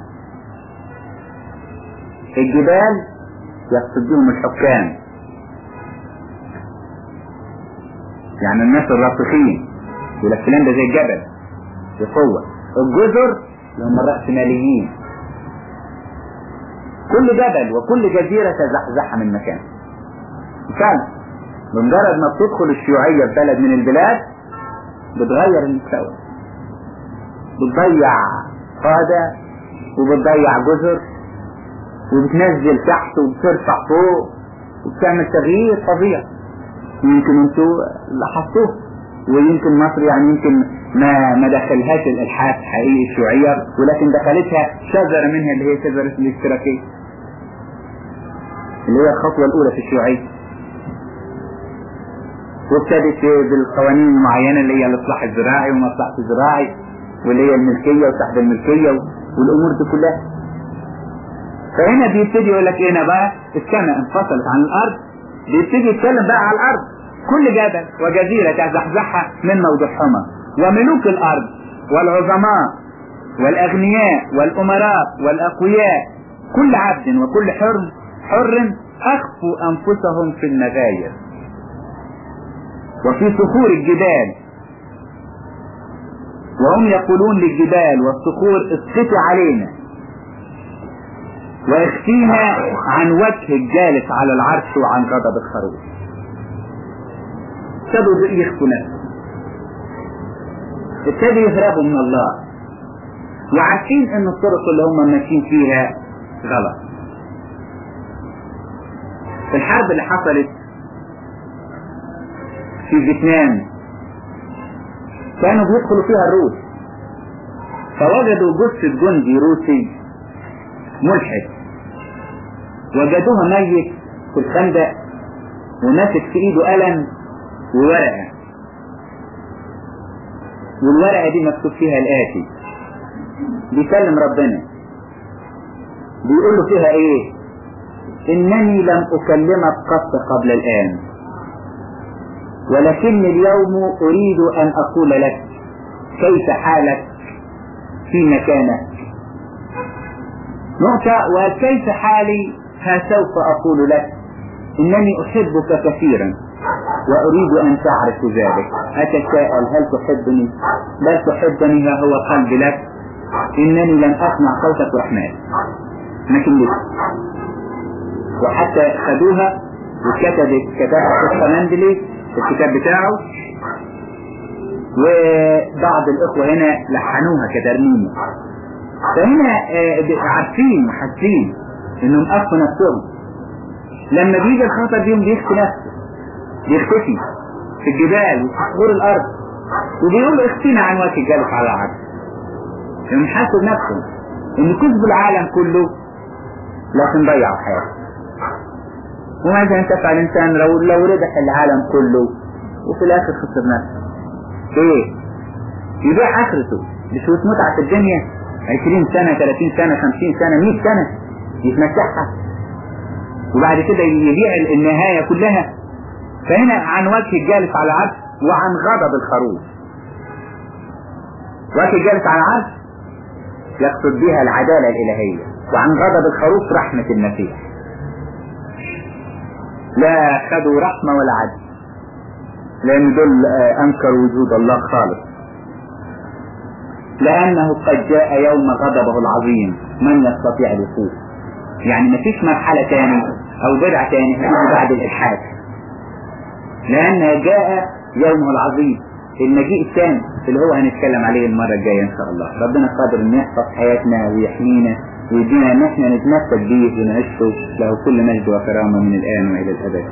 الجبال يقصد بهم الحكام يعني الناس الراسخين يقول لك فلان ده زي الجبل بقوة الجزر اللي هم الرأسماليين كل جبل وكل جزيرة تزحزح من مكان فعلا بمجرد ما بتدخل الشيوعية في بلد من البلاد بتغير المستوى بتضيع قادة وبتضيع جزر وبتنزل تحت وبترفع فوق وبتعمل تغيير فظيع يمكن انتوا لاحظتوه ويمكن مصر يعني يمكن ما ما دخلهاش الالحاد حقيقي الشيوعية ولكن دخلتها شجرة منها اللي هي شجرة الاشتراكية اللي هي الخطوة الأولى في الشيوعية وابتدت بالقوانين المعينة اللي هي الإصلاح الزراعي ومصلحة الزراعي واللي هي الملكية وسحب الملكية والأمور دي كلها فهنا بيبتدي يقول لك هنا بقى السماء انفصلت عن الأرض بيبتدي يتكلم بقى على الأرض كل جبل وجزيرة تزحزحها من موضعهما وملوك الأرض والعظماء والأغنياء والأمراء والأقوياء كل عبد وكل حر حر أخفوا أنفسهم في المغاير وفي صخور الجبال وهم يقولون للجبال والصخور اسقطي علينا واخفينا عن وجه الجالس على العرش وعن غضب الخروف ابتدوا يخفوا نفسهم ابتدوا يهربوا من الله وعارفين ان الطرق اللي هم ماشيين فيها غلط في الحرب اللي حصلت في فيتنام كانوا بيدخلوا فيها الروس فوجدوا جثة جندي روسي ملحد وجدوها ميت في الخندق وماسك في ايده قلم وورقة والورقة دي مكتوب فيها الآتي بيكلم ربنا بيقول له فيها ايه انني لم اكلمك قط قبل الان ولكني اليوم اريد ان اقول لك كيف حالك في مكانك نقطة وكيف حالي ها سوف اقول لك انني احبك كثيرا واريد ان تعرف ذلك اتساءل هل تحبني بل تحبني ها هو قلبي لك انني لم اسمع صوتك رحمن لكن لسه وحتى خدوها وكتبت كتبها قصة مندلي الكتاب بتاعه وبعض الإخوة هنا لحنوها كترنيمة فهنا عارفين وحاسين انهم اخفوا نفسهم لما بيجي الخطر بيهم بيخفي نفسه بيختفي في الجبال وفي صخور الارض وبيقول اختينا عن وجه الجالس على العرش لانهم حاسوا بنفسهم ان كسبوا العالم كله لكن ضيعوا حياته وماذا ينتفع الإنسان لو لو ربح العالم كله وفي الآخر خسر نفسه إيه؟ يبيع آخرته بشوية متعة في الدنيا 20 سنة 30 سنة 50 سنة 100 سنة يتمتعها وبعد كده يبيع النهاية كلها فهنا عن وجه الجالس على العرش وعن غضب الخروف وجه الجالس على العرش يقصد بها العدالة الإلهية وعن غضب الخروف رحمة المسيح لا خدوا رحمة ولا عدل لأن دول أنكروا وجود الله خالص لأنه قد جاء يوم غضبه العظيم من يستطيع الوقوف يعني مفيش مرحلة تاني أو بدعة تاني هتيجي بعد الإلحاد لأن جاء يومه العظيم المجيء الثاني اللي هو هنتكلم عليه المرة الجاية إن شاء الله ربنا قادر إن يحفظ حياتنا ويحمينا ويدينا إن إحنا نتمسك بيه ونعيشه له كل مجد وكرامة من الآن وإلى الأبد